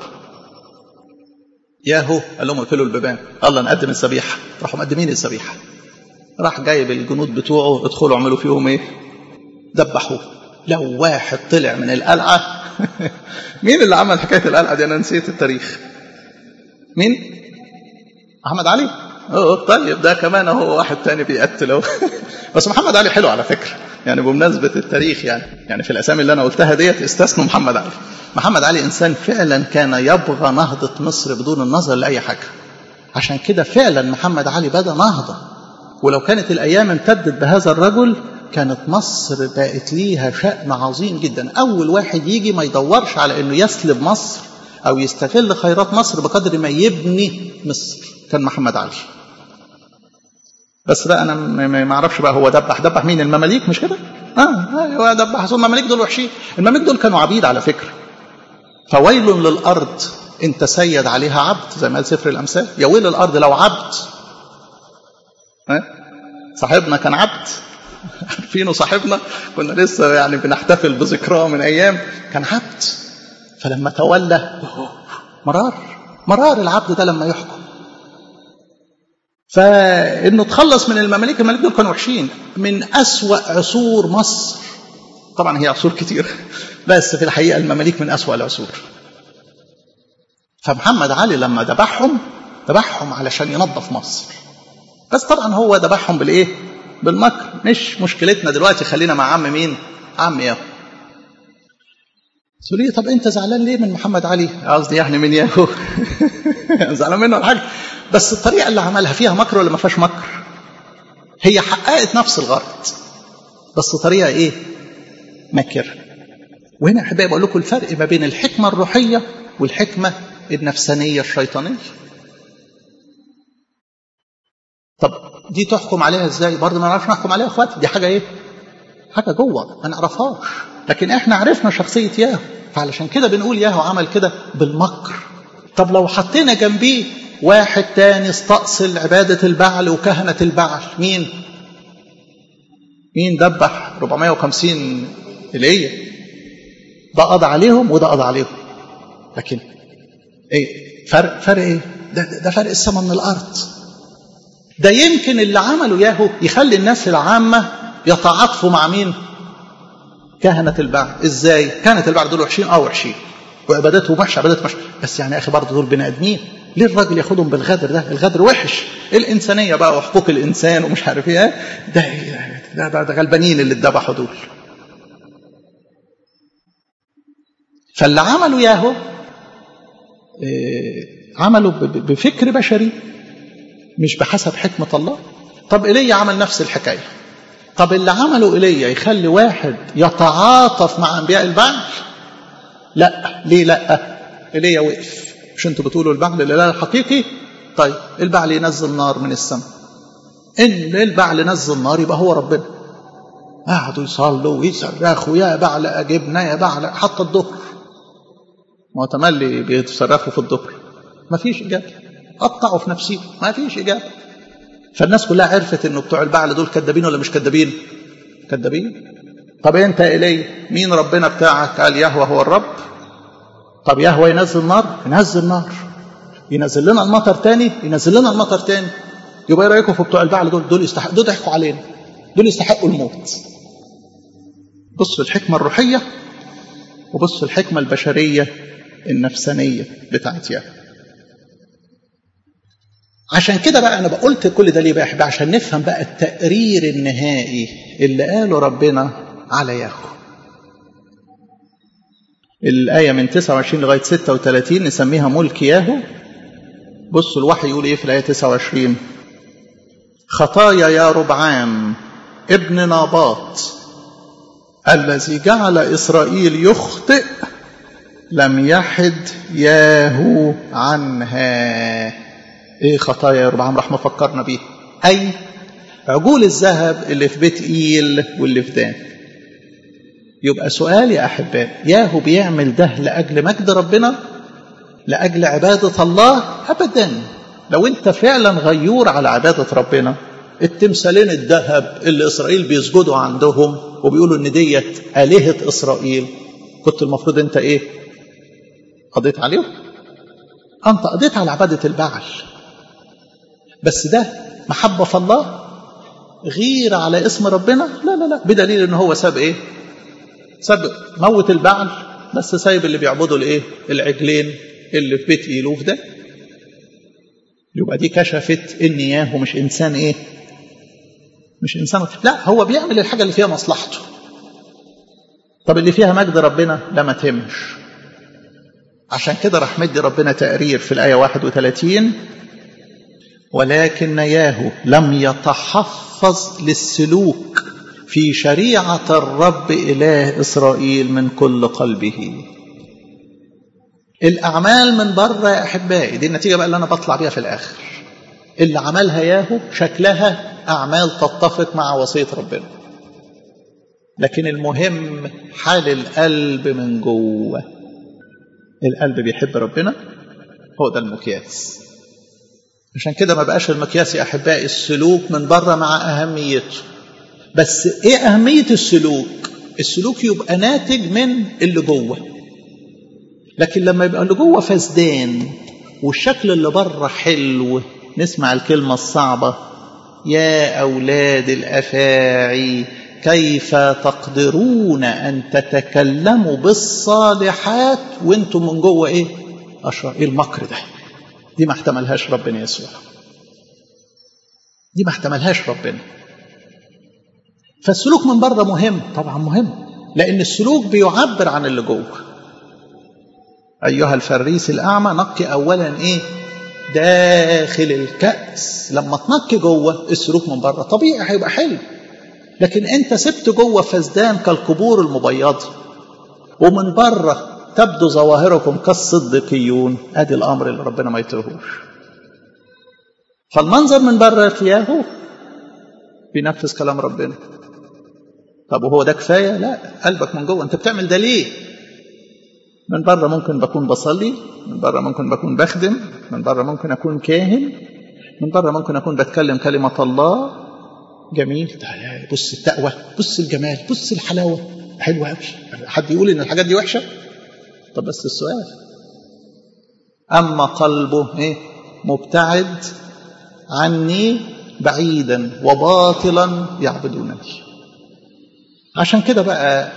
ياهو قال لهم اقفلوا البيبان الله نقدم الذبيحه راحوا مقدمين الذبيحه راح جايب الجنود بتوعه ادخلوا اعملوا فيهم ايه دبحوه لو واحد طلع من القلعة مين اللي عمل حكاية القلعة دي أنا نسيت التاريخ مين محمد علي أوه طيب ده كمان هو واحد تاني بيقتل بس محمد علي حلو على فكرة يعني بمناسبة التاريخ يعني يعني في الأسامي اللي أنا قلتها ديت استثنوا محمد علي محمد علي إنسان فعلا كان يبغى نهضة مصر بدون النظر لأي حاجة عشان كده فعلا محمد علي بدأ نهضة ولو كانت الأيام امتدت بهذا الرجل كانت مصر بقت ليها شأن عظيم جدا أول واحد يجي ما يدورش على أنه يسلب مصر أو يستغل خيرات مصر بقدر ما يبني مصر كان محمد علي بس بقى أنا ما أعرفش بقى هو دبح دبح مين المماليك مش كده؟ آه هو دبح أصل المماليك دول وحشين المماليك دول كانوا عبيد على فكرة فويل للأرض إن تسيد عليها عبد زي ما قال سفر الأمثال يا ويل الأرض لو عبد ها صاحبنا كان عبد عارفينه صاحبنا كنا لسه يعني بنحتفل بذكراه من ايام كان عبد فلما تولى مرار مرار العبد ده لما يحكم فانه تخلص من المماليك المماليك دول كانوا وحشين من اسوا عصور مصر طبعا هي عصور كتير بس في الحقيقه المماليك من اسوا العصور فمحمد علي لما ذبحهم ذبحهم علشان ينظف مصر بس طبعا هو ذبحهم بالايه بالمكر مش مشكلتنا دلوقتي خلينا مع عم مين عم ياهو تقول لي طب انت زعلان ليه من محمد علي قصدي يعني من ياهو زعلان منه ولا حاجه بس الطريقه اللي عملها فيها مكر ولا ما فيهاش مكر هي حققت نفس الغرض بس طريقه ايه مكر وهنا احبائي بقول لكم الفرق ما بين الحكمه الروحيه والحكمه النفسانيه الشيطانيه طب دي تحكم عليها ازاي برضه ما نعرفش نحكم عليها اخواتي دي حاجه ايه حاجه جوه ما نعرفهاش لكن احنا عرفنا شخصيه ياهو فعلشان كده بنقول ياهو عمل كده بالمكر طب لو حطينا جنبيه واحد تاني استأصل عبادة البعل وكهنة البعل مين مين دبح 450 إليه ده قضى عليهم وده قضى عليهم لكن ايه فرق فرق ايه ده, ده فرق السماء من الارض ده يمكن اللي عمله ياهو يخلي الناس العامه يتعاطفوا مع مين كهنة البعل ازاي كهنة البعل دول وحشين اه وحشين وعبادتهم وحشه عبادتهم وحشه بس يعني يا اخي برضه دول بني ادمين ليه الراجل ياخدهم بالغدر ده الغدر وحش الانسانيه بقى وحقوق الانسان ومش عارف ايه ده ده, ده, ده غلبانين اللي اتذبحوا دول فاللي عملوا ياهو إيه عملوا بفكر بشري مش بحسب حكمة الله طب إيليا عمل نفس الحكاية طب اللي عمله إيليا يخلي واحد يتعاطف مع أنبياء البعل لا ليه لا إيليا وقف مش انتوا بتقولوا البعل الاله الحقيقي طيب البعل ينزل نار من السماء ان البعل نزل نار يبقى هو ربنا قعدوا يصلوا ويصرخوا يا بعل اجبنا يا بعل حتى الظهر ما هو تملي بيتصرفوا في الظهر ما فيش اجابه قطعوا في نفسهم ما فيش اجابه فالناس كلها عرفت انه بتوع البعل دول كذابين ولا مش كذابين كذابين طب انت الي مين ربنا بتاعك قال يهوه هو الرب طب يهوه ينزل نار ينزل نار ينزل لنا المطر تاني ينزل لنا المطر تاني يبقى ايه رايكم في بتوع البعل دول دول يستحق دول ضحكوا علينا دول يستحقوا الموت بصوا الحكمه الروحيه وبصوا الحكمه البشريه النفسانيه بتاعت يهوه عشان كده بقى انا قلت كل ده ليه بقى عشان نفهم بقى التقرير النهائي اللي قاله ربنا على ياهو الآية من 29 لغاية 36 نسميها ملك ياهو بصوا الوحي يقول ايه في الآية 29 خطايا يا ربعام ابن ناباط الذي جعل إسرائيل يخطئ لم يحد ياهو عنها ايه خطايا يا ربعام راح مفكرنا بيه اي عجول الذهب اللي في بيت ايل واللي في دان يبقى سؤال يا احباء ياهو بيعمل ده لاجل مجد ربنا لاجل عباده الله ابدا لو انت فعلا غيور على عباده ربنا التمثالين الذهب اللي اسرائيل بيسجدوا عندهم وبيقولوا ان ديت الهه اسرائيل كنت المفروض انت ايه قضيت عليهم انت قضيت على عباده البعل بس ده محبة في الله غير على اسم ربنا لا لا لا بدليل ان هو ساب ايه ساب موت البعل بس سايب اللي بيعبدوا الايه العجلين اللي في بيت ايلوف ده يبقى دي كشفت ان ياهو مش انسان ايه مش انسان لا هو بيعمل الحاجه اللي فيها مصلحته طب اللي فيها مجد ربنا لا ما تهمش عشان كده راح مدي ربنا تقرير في الايه 31 ولكن ياهو لم يتحفظ للسلوك في شريعة الرب إله إسرائيل من كل قلبه الأعمال من بره يا أحبائي دي النتيجة بقى اللي أنا بطلع بيها في الآخر اللي عملها ياهو شكلها أعمال تتفق مع وصية ربنا لكن المهم حال القلب من جوه القلب بيحب ربنا هو ده المقياس عشان كده ما بقاش المقياس يا احبائي السلوك من بره مع اهميته بس ايه اهميه السلوك السلوك يبقى ناتج من اللي جوه لكن لما يبقى اللي جوه فسدان والشكل اللي بره حلو نسمع الكلمة الصعبة يا أولاد الأفاعي كيف تقدرون أن تتكلموا بالصالحات وانتم من جوه إيه أشرار إيه المكر ده دي ما احتملهاش ربنا يسوع دي ما احتملهاش ربنا فالسلوك من بره مهم طبعا مهم لأن السلوك بيعبر عن اللي جوه أيها الفريس الأعمى نقي أولا إيه داخل الكأس لما تنقي جوه السلوك من بره طبيعي هيبقى حلو لكن انت سبت جوه فسدان كالقبور المبيضة ومن بره تبدو ظواهركم كالصديقيون ادي الامر اللي ربنا ما يطيقهوش فالمنظر من بره فياهو بينفذ كلام ربنا طب وهو ده كفايه لا قلبك من جوه انت بتعمل ده ليه من بره ممكن بكون بصلي من بره ممكن بكون بخدم من بره ممكن اكون كاهن من بره ممكن اكون بتكلم كلمه الله جميل بص التقوى بص الجمال بص الحلاوه حلوه قوي حد يقول ان الحاجات دي وحشه طب بس السؤال اما قلبه ايه مبتعد عني بعيدا وباطلا يعبدونني عشان كده بقى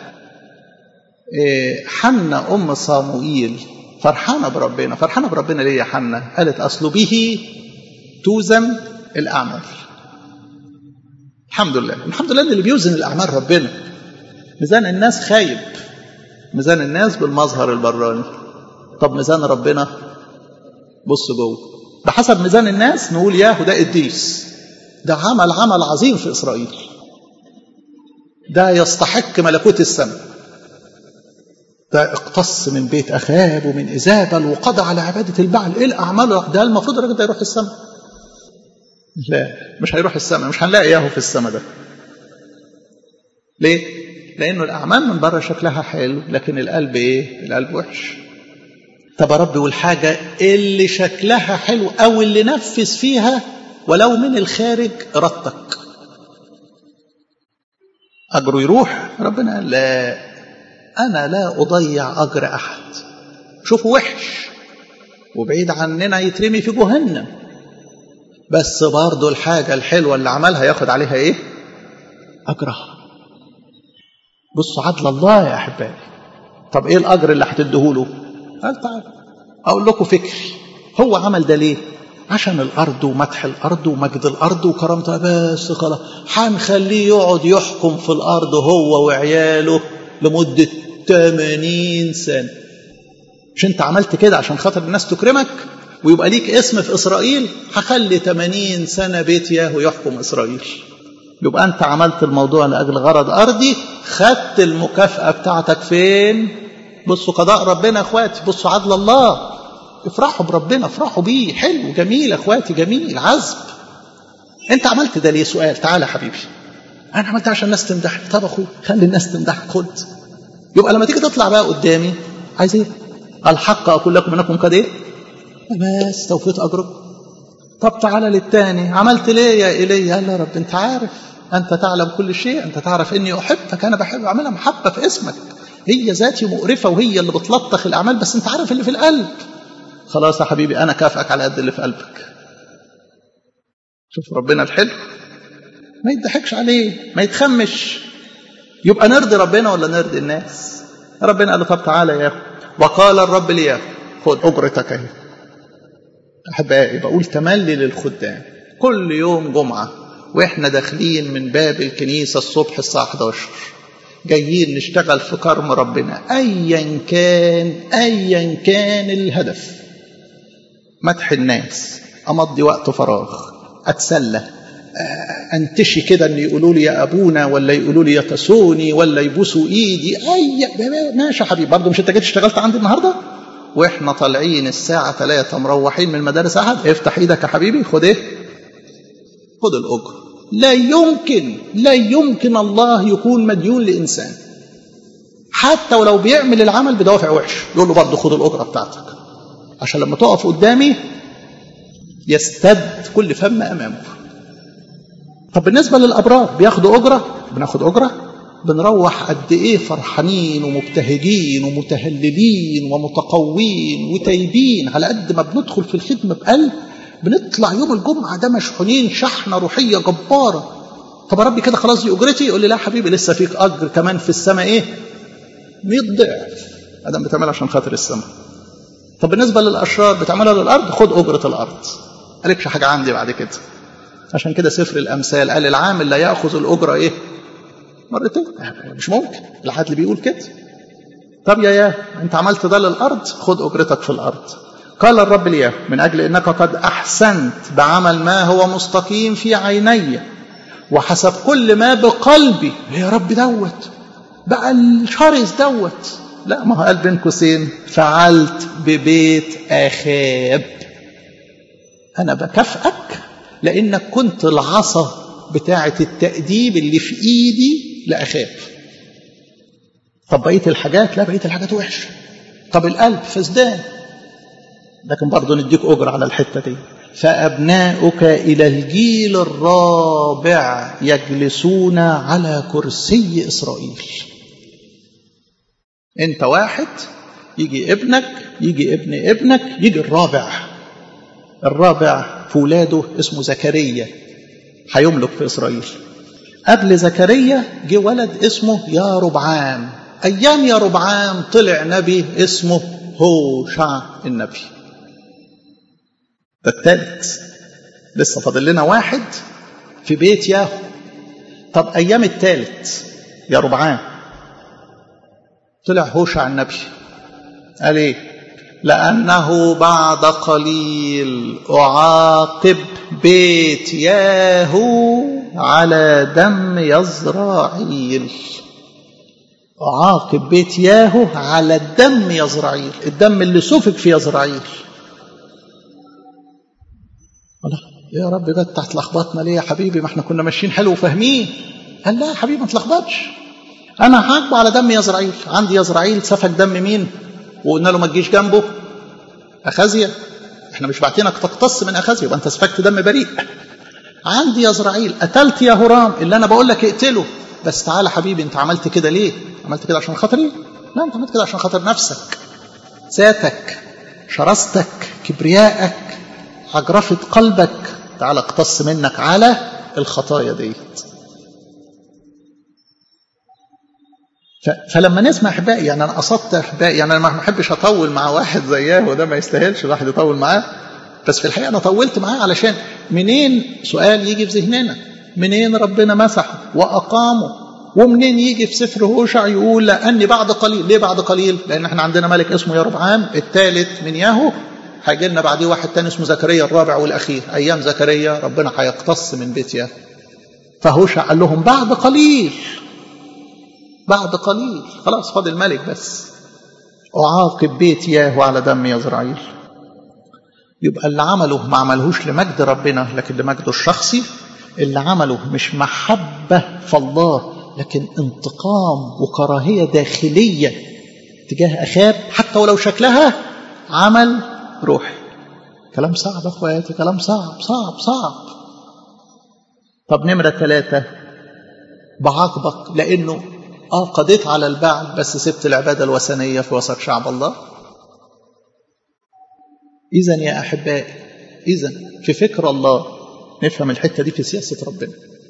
حنة أم صاموئيل فرحانة بربنا فرحانة بربنا ليه يا حنة قالت أصل به توزن الأعمال الحمد لله الحمد لله اللي بيوزن الأعمال ربنا ميزان الناس خايب ميزان الناس بالمظهر البراني طب ميزان ربنا بص جوه بحسب ميزان الناس نقول ياهو ده قديس ده عمل عمل عظيم في إسرائيل ده يستحق ملكوت السماء ده اقتص من بيت أخاب ومن إيزابل وقضى على عبادة البعل إيه الأعمال ده المفروض الراجل ده يروح السماء لا مش هيروح السماء مش هنلاقي ياهو في السماء ده ليه؟ لأنه الأعمال من بره شكلها حلو لكن القلب إيه؟ القلب وحش طب يا رب والحاجة اللي شكلها حلو أو اللي نفذ فيها ولو من الخارج إرادتك أجره يروح ربنا قال لا أنا لا أضيع أجر أحد شوفوا وحش وبعيد عننا يترمي في جهنم بس برضه الحاجة الحلوة اللي عملها ياخد عليها إيه؟ أجرها بصوا عدل الله يا أحبائي طب إيه الأجر اللي هتديهوله؟ قال تعال أقول لكم فكري هو عمل ده ليه؟ عشان الأرض ومدح الأرض ومجد الأرض وكرامتها بس خلاص هنخليه يقعد يحكم في الأرض هو وعياله لمدة 80 سنة مش أنت عملت كده عشان خاطر الناس تكرمك ويبقى ليك اسم في إسرائيل هخلي 80 سنة بيت ياهو يحكم إسرائيل يبقى أنت عملت الموضوع لأجل غرض أرضي خدت المكافأة بتاعتك فين بصوا قضاء ربنا يا اخواتي بصوا عدل الله افرحوا بربنا افرحوا بيه حلو جميل يا اخواتي جميل عذب انت عملت ده ليه سؤال تعالى يا حبيبي انا عملت عشان الناس تمدحني طب اخوي خلي الناس تمدحك خد يبقى لما تيجي تطلع بقى قدامي عايز ايه الحق اقول لكم انكم قد ايه بس توفيت اجركم طب تعالى للتاني عملت ليه يا ايليا قال يا رب انت عارف انت تعلم كل شيء انت تعرف اني احبك انا بحب اعملها محبه في اسمك هي ذاتي مقرفه وهي اللي بتلطخ الاعمال بس انت عارف اللي في القلب خلاص يا حبيبي انا كافئك على قد اللي في قلبك شوف ربنا الحلو ما يضحكش عليه ما يتخمش يبقى نرضي ربنا ولا نرضي الناس ربنا قال له طب تعالى يا اخو وقال الرب لي خد اجرتك اهي احبائي بقول تملي للخدام كل يوم جمعه واحنا داخلين من باب الكنيسه الصبح الساعه 11 جايين نشتغل في كرم ربنا ايا كان ايا كان الهدف مدح الناس امضي وقت فراغ اتسلى انتشي كده ان يقولوا لي يا ابونا ولا يقولوا لي يا تسوني ولا يبوسوا ايدي اي ماشي يا حبيبي برضه مش انت جيت اشتغلت عندي النهارده واحنا طالعين الساعه 3 مروحين من المدارس احد افتح ايدك يا حبيبي خد ايه خد الاجر لا يمكن لا يمكن الله يكون مديون لإنسان حتى ولو بيعمل العمل بدوافع وحش يقول له برضه خد الأجرة بتاعتك عشان لما تقف قدامي يستد كل فم أمامه طب بالنسبة للأبرار بياخدوا أجرة بناخد أجرة بنروح قد إيه فرحانين ومبتهجين ومتهللين ومتقوين وتايبين على قد ما بندخل في الخدمة بقلب بنطلع يوم الجمعة ده مشحونين شحنة روحية جبارة طب يا ربي كده خلاص دي أجرتي يقول لي لا حبيبي لسه فيك أجر كمان في السماء إيه 100 ضعف ادم بتعملها عشان خاطر السماء طب بالنسبة للأشرار بتعملها للأرض خد أجرة الأرض قالكش حاجة عندي بعد كده عشان كده سفر الأمثال قال العامل لا يأخذ الأجرة إيه مرتين مش ممكن العدل بيقول كده طب يا يا انت عملت ده للأرض خد أجرتك في الأرض قال الرب لياه من أجل أنك قد أحسنت بعمل ما هو مستقيم في عيني وحسب كل ما بقلبي يا رب دوت بقى الشرس دوت لا ما هو قال بين قوسين فعلت ببيت اخاب انا بكافئك لانك كنت العصا بتاعه التاديب اللي في ايدي لاخاب طب بقيه الحاجات لا بقيه الحاجات وحشه طب القلب فسدان لكن برضه نديك اجر على الحته دي فابناؤك الى الجيل الرابع يجلسون على كرسي اسرائيل انت واحد يجي ابنك يجي ابن ابنك يجي الرابع الرابع في ولاده اسمه زكريا هيملك في اسرائيل قبل زكريا جه ولد اسمه يا ربعام ايام يا ربعام طلع نبي اسمه هوشع النبي ده الثالث لسه فاضل لنا واحد في بيت ياهو طب ايام الثالث يا ربعام طلع هوشع النبي قال ايه لانه بعد قليل اعاقب بيت ياهو على دم يزرعيل اعاقب بيت ياهو على دم يزرعيل الدم اللي سفك في يزرعيل الله يا رب ده انت هتلخبطنا ليه يا حبيبي ما احنا كنا ماشيين حلو وفاهمين قال لا يا حبيبي ما تلخبطش انا هعاقبه على دم يزرعيل عندي يزرعيل سفك دم مين وقلنا له ما تجيش جنبه اخازيا احنا مش باعتينك تقتص من اخازيا يبقى انت سفكت دم بريء عندي يزرعيل قتلت يا هرام اللي انا بقول لك اقتله بس تعالى حبيبي انت عملت كده ليه عملت كده عشان خاطري لا انت عملت كده عشان خاطر نفسك ذاتك شراستك كبريائك عجرفة قلبك تعالى اقتص منك على الخطايا ديت فلما نسمع احبائي يعني انا قصدت احبائي يعني انا ما بحبش اطول مع واحد زياه وده ما يستاهلش الواحد يطول معاه بس في الحقيقه انا طولت معاه علشان منين سؤال يجي في ذهننا منين ربنا مسحه واقامه ومنين يجي في سفر هوشع يقول لاني بعد قليل ليه بعد قليل لان احنا عندنا ملك اسمه يربعام الثالث من ياهو هيجي لنا بعديه واحد تاني اسمه زكريا الرابع والاخير ايام زكريا ربنا هيقتص من بيت ياهو فهوشع قال لهم بعد قليل بعد قليل خلاص فاضل ملك بس أعاقب بيت ياهو على دم يزرعيل يبقى اللي عمله ما عملهوش لمجد ربنا لكن لمجده الشخصي اللي عمله مش محبة في الله لكن انتقام وكراهية داخلية تجاه أخاب حتى ولو شكلها عمل روحي كلام صعب أخواتي كلام صعب صعب صعب طب نمرة ثلاثة بعاقبك لأنه اه قضيت على البعل بس سبت العبادة الوثنية في وسط شعب الله إذا يا أحبائي إذا في فكر الله نفهم الحتة دي في سياسة ربنا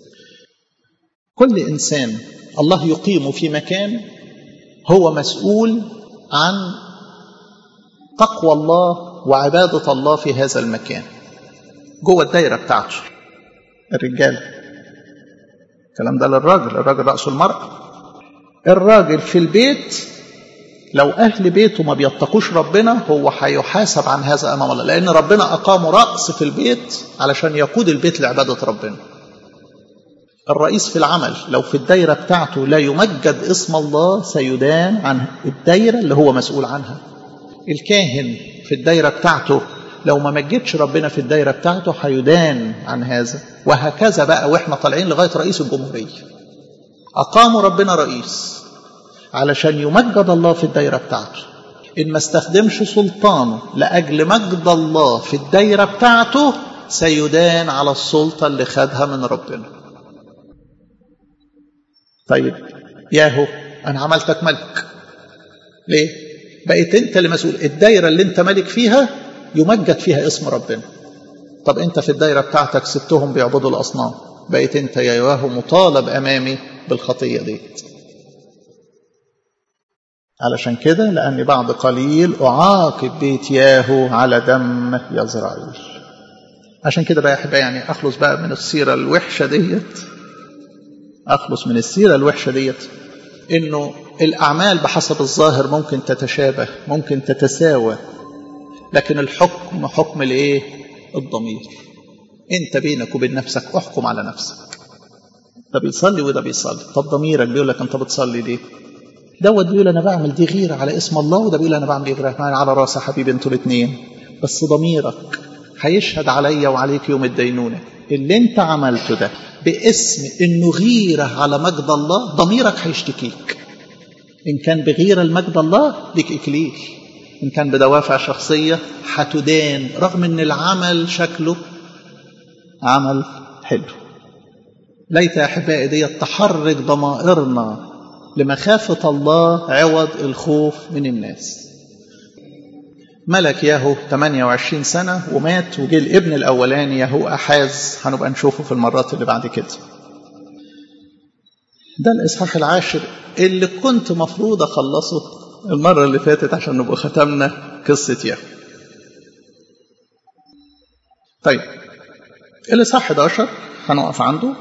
كل إنسان الله يقيمه في مكان هو مسؤول عن تقوى الله وعبادة الله في هذا المكان جوه الدايرة بتاعته الرجال الكلام ده للراجل الراجل رأسه المرأة الراجل في البيت لو أهل بيته ما بيتقوش ربنا هو هيحاسب عن هذا أمام الله لأن ربنا أقام رأس في البيت علشان يقود البيت لعبادة ربنا الرئيس في العمل لو في الدايرة بتاعته لا يمجد اسم الله سيدان عن الدايرة اللي هو مسؤول عنها الكاهن في الدايرة بتاعته لو ما مجدش ربنا في الدايرة بتاعته هيدان عن هذا وهكذا بقى واحنا طالعين لغاية رئيس الجمهورية أقاموا ربنا رئيس علشان يمجد الله في الدايرة بتاعته إن ما استخدمش سلطانه لأجل مجد الله في الدايرة بتاعته سيدان على السلطة اللي خدها من ربنا طيب ياهو أنا عملتك ملك ليه؟ بقيت أنت اللي مسؤول الدايرة اللي أنت ملك فيها يمجد فيها اسم ربنا طب انت في الدايرة بتاعتك سبتهم بيعبدوا الأصنام بقيت انت يا يواه مطالب أمامي بالخطية ديت علشان كده لأني بعد قليل أعاقب بيت ياهو على دم يزرعيل عشان كده بقى يا أحبائي يعني أخلص بقى من السيرة الوحشة ديت أخلص من السيرة الوحشة ديت إنه الأعمال بحسب الظاهر ممكن تتشابه ممكن تتساوى لكن الحكم حكم الإيه؟ الضمير أنت بينك وبين نفسك احكم على نفسك ده بيصلي وده بيصلي طب ضميرك بيقول لك أنت بتصلي ليه؟ دوت بيقول انا بعمل دي غيره على اسم الله وده بيقول انا بعمل دي غيره على راس حبيبي انتوا الاثنين بس ضميرك هيشهد عليا وعليك يوم الدينونه اللي انت عملته ده باسم انه غيره على مجد الله ضميرك هيشتكيك ان كان بغيره لمجد الله ليك اكليل ان كان بدوافع شخصيه هتدان رغم ان العمل شكله عمل حلو ليت يا احبائي ديت تحرك ضمائرنا لمخافة الله عوض الخوف من الناس ملك ياهو 28 سنة ومات وجه الابن الأولاني ياهو أحاز هنبقى نشوفه في المرات اللي بعد كده ده الإصحاح العاشر اللي كنت مفروض أخلصه المرة اللي فاتت عشان نبقى ختمنا قصة ياهو طيب الإصحاح 11 هنقف عنده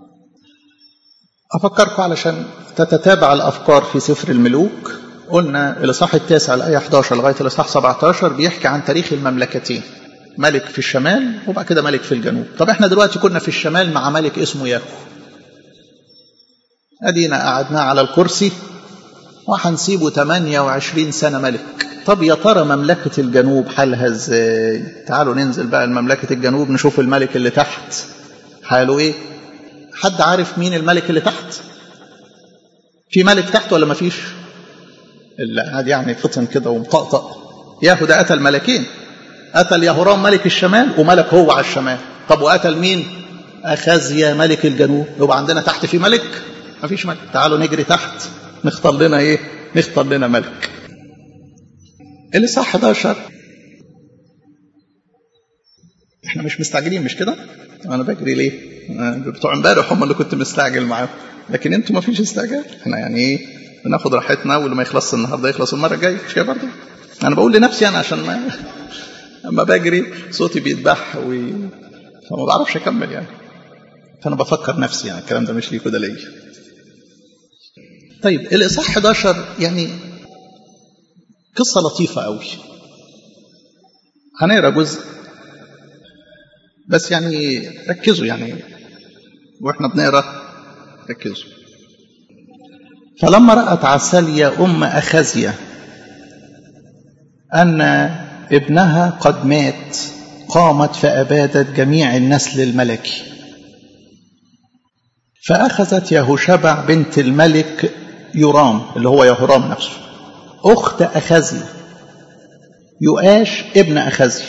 أفكركم علشان تتتابع الأفكار في سفر الملوك قلنا الإصحاح التاسع الآية 11 لغاية الإصحاح 17 بيحكي عن تاريخ المملكتين ملك في الشمال وبعد كده ملك في الجنوب طب احنا دلوقتي كنا في الشمال مع ملك اسمه ياكو أدينا قعدناه على الكرسي وهنسيبه 28 سنة ملك طب يا ترى مملكة الجنوب حالها ازاي تعالوا ننزل بقى لمملكة الجنوب نشوف الملك اللي تحت حاله ايه حد عارف مين الملك اللي تحت في ملك تحت ولا مفيش اللي قاعد يعني فطن كده ومطقطق ياهو ده قتل ملكين قتل يهورام ملك الشمال وملك هو على الشمال طب وقتل مين أخازيا ملك الجنوب يبقى عندنا تحت في ملك مفيش ملك تعالوا نجري تحت نختار لنا ايه نختار لنا ملك اللي صح 11 احنا مش مستعجلين مش كده انا بجري ليه بتوع امبارح هم اللي كنت مستعجل معاهم لكن انتوا ما فيش استعجال احنا يعني ايه بناخد راحتنا واللي ما يخلصش النهارده يخلص المره الجايه مش كده برضه انا بقول لنفسي انا عشان ما اما بجري صوتي بيتبح و... فما بعرفش اكمل يعني فانا بفكر نفسي يعني الكلام ده مش ليكوا ده ليا طيب الاصحاح 11 يعني قصه لطيفه قوي هنقرا جزء بس يعني ركزوا يعني واحنا بنقرا ركزوا فلما رأت عساليا أم أخزية أن ابنها قد مات قامت فأبادت جميع النسل الملكي فأخذت يهوشبع بنت الملك يرام اللي هو يهورام نفسه أخت أخزية يؤاش ابن أخزية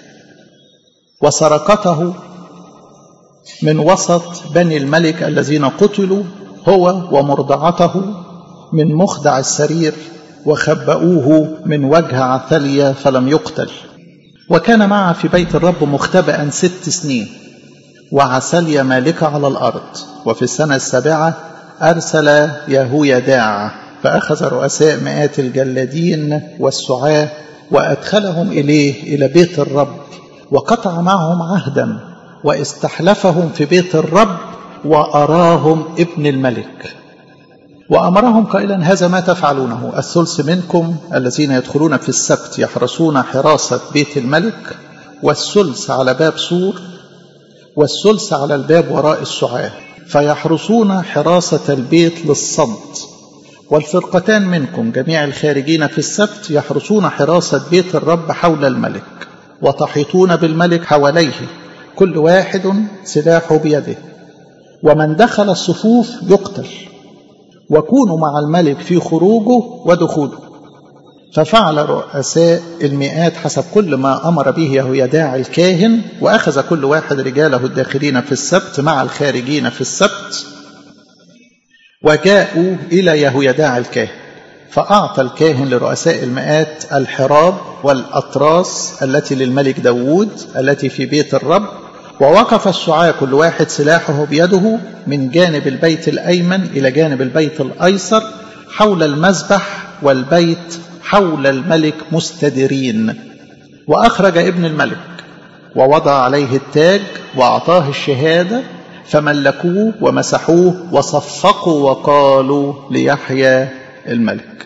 وسرقته من وسط بني الملك الذين قتلوا هو ومرضعته من مخدع السرير وخبأوه من وجه عثلية فلم يقتل وكان معه في بيت الرب مختبئا ست سنين وعسلية مالكة على الأرض وفي السنة السابعة أرسل يهويداع فأخذ رؤساء مئات الجلادين والسعاة وأدخلهم إليه إلى بيت الرب وقطع معهم عهدا واستحلفهم في بيت الرب وأراهم ابن الملك وأمرهم قائلا هذا ما تفعلونه الثلث منكم الذين يدخلون في السبت يحرسون حراسة بيت الملك والثلث على باب سور والثلث على الباب وراء السعاة فيحرسون حراسة البيت للصد والفرقتان منكم جميع الخارجين في السبت يحرسون حراسة بيت الرب حول الملك وتحيطون بالملك حواليه كل واحد سلاحه بيده ومن دخل الصفوف يقتل وكونوا مع الملك في خروجه ودخوله ففعل رؤساء المئات حسب كل ما أمر به يهويداع الكاهن وأخذ كل واحد رجاله الداخلين في السبت مع الخارجين في السبت وجاءوا إلى يهويداع الكاهن فأعطى الكاهن لرؤساء المئات الحراب والأطراس التي للملك داود التي في بيت الرب ووقف السعاة كل واحد سلاحه بيده من جانب البيت الأيمن إلى جانب البيت الأيسر حول المذبح والبيت حول الملك مستدرين وأخرج ابن الملك ووضع عليه التاج وأعطاه الشهادة فملكوه ومسحوه وصفقوا وقالوا ليحيى الملك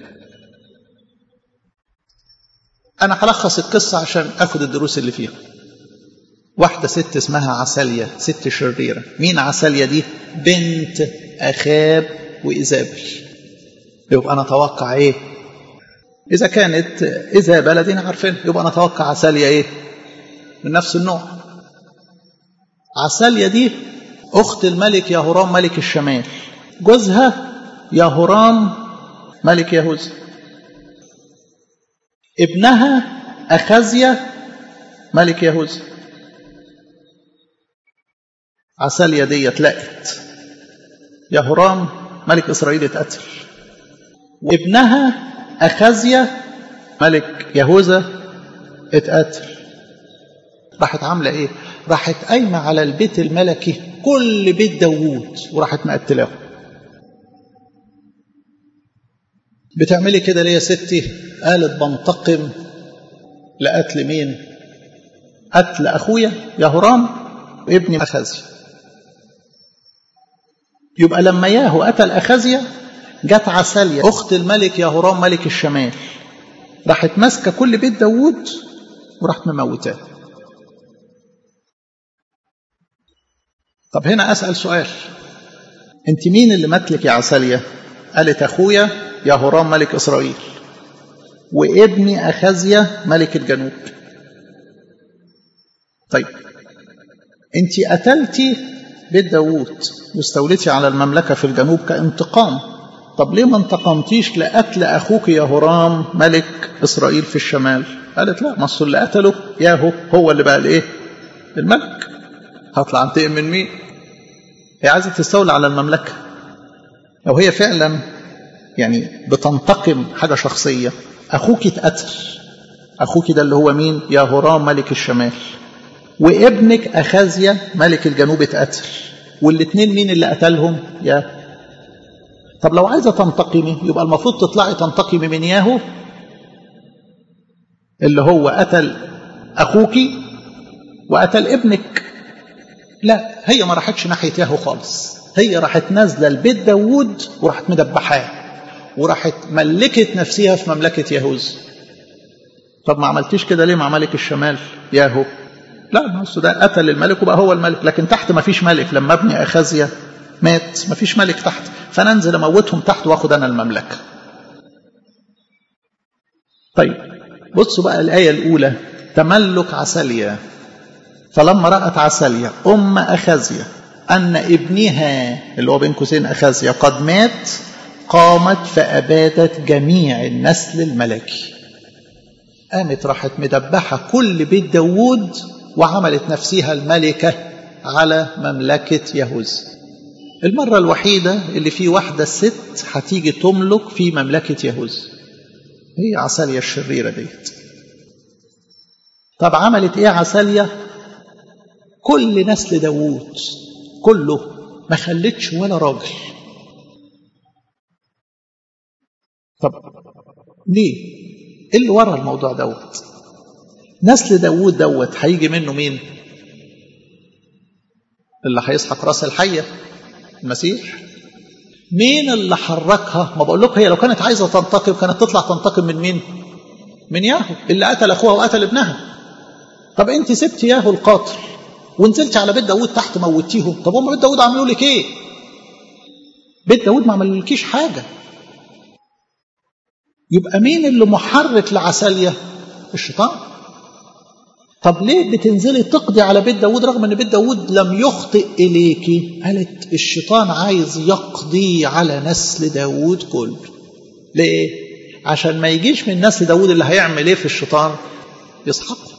أنا هلخص القصة عشان أخد الدروس اللي فيها واحدة ست اسمها عسالية ست شريرة مين عسالية دي بنت أخاب وإيزابل يبقى نتوقع إيه إذا كانت إيزابل دينا عارفين يبقى نتوقع عسالية إيه من نفس النوع عسالية دي أخت الملك يهورام ملك الشمال جوزها يهورام ملك يهوذا ابنها أخزية ملك يهوذا عسالية دي اتلقت يهورام ملك إسرائيل اتقتل وابنها أخزية ملك يهوذا اتقتل راحت عاملة ايه راحت قايمة على البيت الملكي كل بيت داوود وراحت مقتلاه بتعملي كده ليه يا ستي قالت بنتقم لقتل مين قتل أخويا يهورام وابني أخزية يبقى لما ياهو قتل أخزية جت عسالية أخت الملك يهورام ملك الشمال راحت ماسكة كل بيت داوود وراحت مموتاه طب هنا أسأل سؤال أنت مين اللي ماتلك يا عسالية قالت أخويا يهورام ملك إسرائيل وابني أخزية ملك الجنوب طيب أنت قتلتي بيت داوود واستوليتي على المملكة في الجنوب كانتقام طب ليه ما انتقمتيش لقتل أخوك يهورام ملك إسرائيل في الشمال قالت لا ما اللي قتله ياهو هو اللي بقى الايه الملك هطلع انتقم من مين هي عايزه تستولي على المملكه لو هي فعلا يعني بتنتقم حاجه شخصيه اخوك اتقتل اخوك ده اللي هو مين يا هرام ملك الشمال وابنك اخازيا ملك الجنوب اتقتل والاثنين مين اللي قتلهم يا طب لو عايزه تنتقمي يبقى المفروض تطلعي تنتقمي من ياهو اللي هو قتل اخوك وقتل ابنك لا هي ما راحتش ناحيه ياهو خالص هي راحت نازله لبيت داوود وراحت مدبحاه وراحت ملكت نفسها في مملكه يهوذا طب ما عملتيش كده ليه مع ملك الشمال ياهو لا ما هو ده قتل الملك وبقى هو الملك لكن تحت ما فيش ملك لما ابني اخازيا مات ما فيش ملك تحت فانا انزل اموتهم تحت واخد انا المملكه طيب بصوا بقى الايه الاولى تملك عساليا فلما رأت عساليا أم أخازيا أن ابنها اللي هو بين قوسين أخازيا قد مات قامت فأبادت جميع النسل الملكي قامت راحت مدبحة كل بيت داوود وعملت نفسها الملكة على مملكة يهوذا المرة الوحيدة اللي في واحدة ست هتيجي تملك في مملكة يهوذا هي عساليا الشريرة ديت طب عملت ايه عساليا كل نسل داوود كله ما خلتش ولا راجل طب ليه ايه اللي ورا الموضوع دوت نسل داوود دوت هيجي منه مين اللي هيسحق راس الحيه المسيح مين اللي حركها ما بقول لكم هي لو كانت عايزه تنتقم كانت تطلع تنتقم من مين من ياهو اللي قتل اخوها وقتل ابنها طب انت سبت ياهو القاتل ونزلت على بيت داوود تحت موتيهم طب هم بيت داوود عملوا لك ايه بيت داوود ما عملولكيش حاجه يبقى مين اللي محرك لعساليا الشيطان طب ليه بتنزلي تقضي على بيت داوود رغم ان بيت داوود لم يخطئ اليكي قالت الشيطان عايز يقضي على نسل داوود كله ليه عشان ما يجيش من نسل داوود اللي هيعمل ايه في الشيطان يسحقه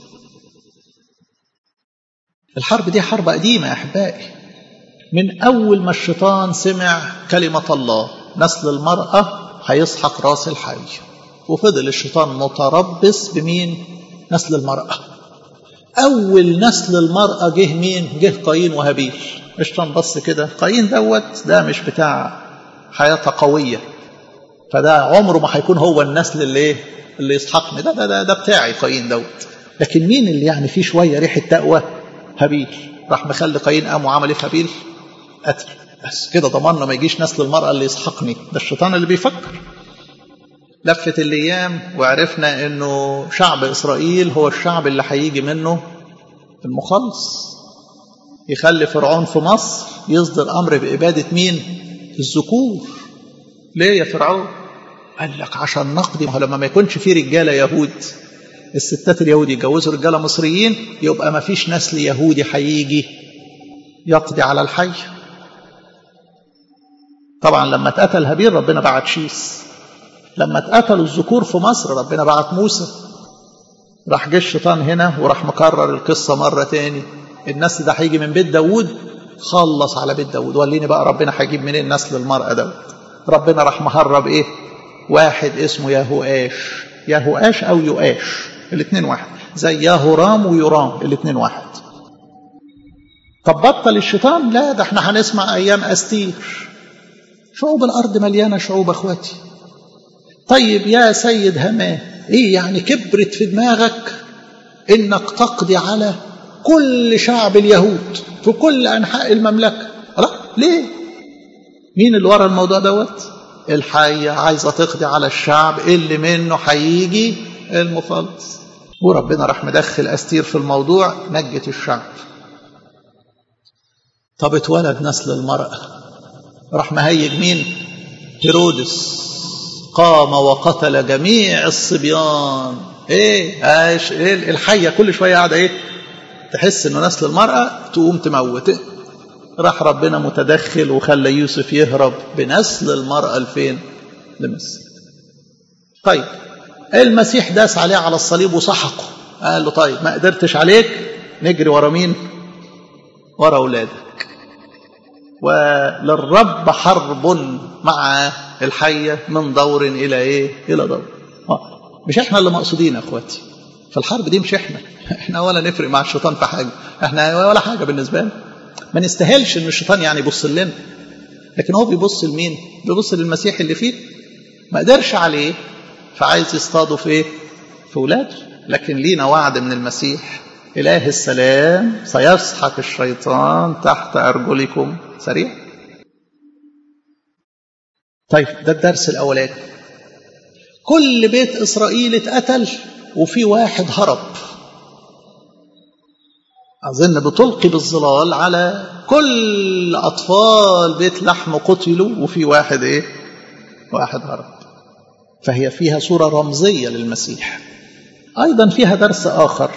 الحرب دي حرب قديمة يا أحبائي من أول ما الشيطان سمع كلمة الله نسل المرأة هيسحق راس الحي وفضل الشيطان متربص بمين نسل المرأة أول نسل المرأة جه مين جه قايين وهابيل الشيطان بص كده قايين دوت ده مش بتاع حياة قوية فده عمره ما هيكون هو النسل اللي ايه اللي يسحقني ده ده ده, ده بتاعي قايين دوت لكن مين اللي يعني فيه شوية ريحة تقوى هابيل راح مخلي قايين قام وعمل ايه في هابيل قتل بس كده ضمننا ما يجيش نسل المرأة اللي يسحقني ده الشيطان اللي بيفكر لفت الأيام وعرفنا أنه شعب إسرائيل هو الشعب اللي هيجي منه المخلص يخلي فرعون في مصر يصدر أمر بإبادة مين الذكور ليه يا فرعون قال لك عشان نقضي ما لما ما يكونش في رجالة يهود الستات اليهود يتجوزوا رجالة مصريين يبقى ما فيش نسل يهودي هيجي يقضي على الحي طبعا لما اتقتل هابيل ربنا بعت شيس لما اتقتلوا الذكور في مصر ربنا بعت موسى راح جه الشيطان هنا وراح مكرر القصة مرة تاني النسل ده هيجي من بيت داوود خلص على بيت داوود وريني بقى ربنا هيجيب منين نسل المرأة دوت ربنا راح مهرب ايه واحد اسمه يهوآش يهوآش او يؤاش الاثنين واحد زي يهورام ويرام الاثنين واحد طب بطل الشيطان لا ده احنا هنسمع ايام استير شعوب الارض مليانه شعوب اخواتي طيب يا سيد همان ايه يعني كبرت في دماغك انك تقضي على كل شعب اليهود في كل انحاء المملكه لا ليه مين اللي ورا الموضوع دوت الحية عايزة تقضي على الشعب اللي منه هيجي المخلص وربنا راح مدخل أستير في الموضوع نجت الشعب طب اتولد نسل المرأة راح مهيج مين هيرودس قام وقتل جميع الصبيان ايه ايش ايه الحية كل شوية قاعدة ايه تحس انه نسل المرأة تقوم تموت راح ربنا متدخل وخلى يوسف يهرب بنسل المرأة لفين لمصر طيب المسيح داس عليه على الصليب وسحقه قال له طيب ما قدرتش عليك نجري ورا مين ورا أولادك وللرب حرب مع الحية من دور إلى إيه إلى دور مش احنا اللي مقصودين يا اخواتي في الحرب دي مش احنا احنا ولا نفرق مع الشيطان في حاجة احنا ولا حاجة بالنسبة لنا ما نستاهلش ان الشيطان يعني يبص لنا لكن هو بيبص لمين بيبص للمسيح اللي فيه ما قدرش عليه فعايز يصطاده في ايه في ولاده لكن لينا وعد من المسيح اله السلام سيسحق الشيطان تحت ارجلكم سريع طيب ده الدرس الاولاني كل بيت اسرائيل اتقتل وفي واحد هرب أظن بتلقي بالظلال على كل أطفال بيت لحم قتلوا وفي واحد إيه؟ واحد هرب فهي فيها صورة رمزية للمسيح أيضا فيها درس آخر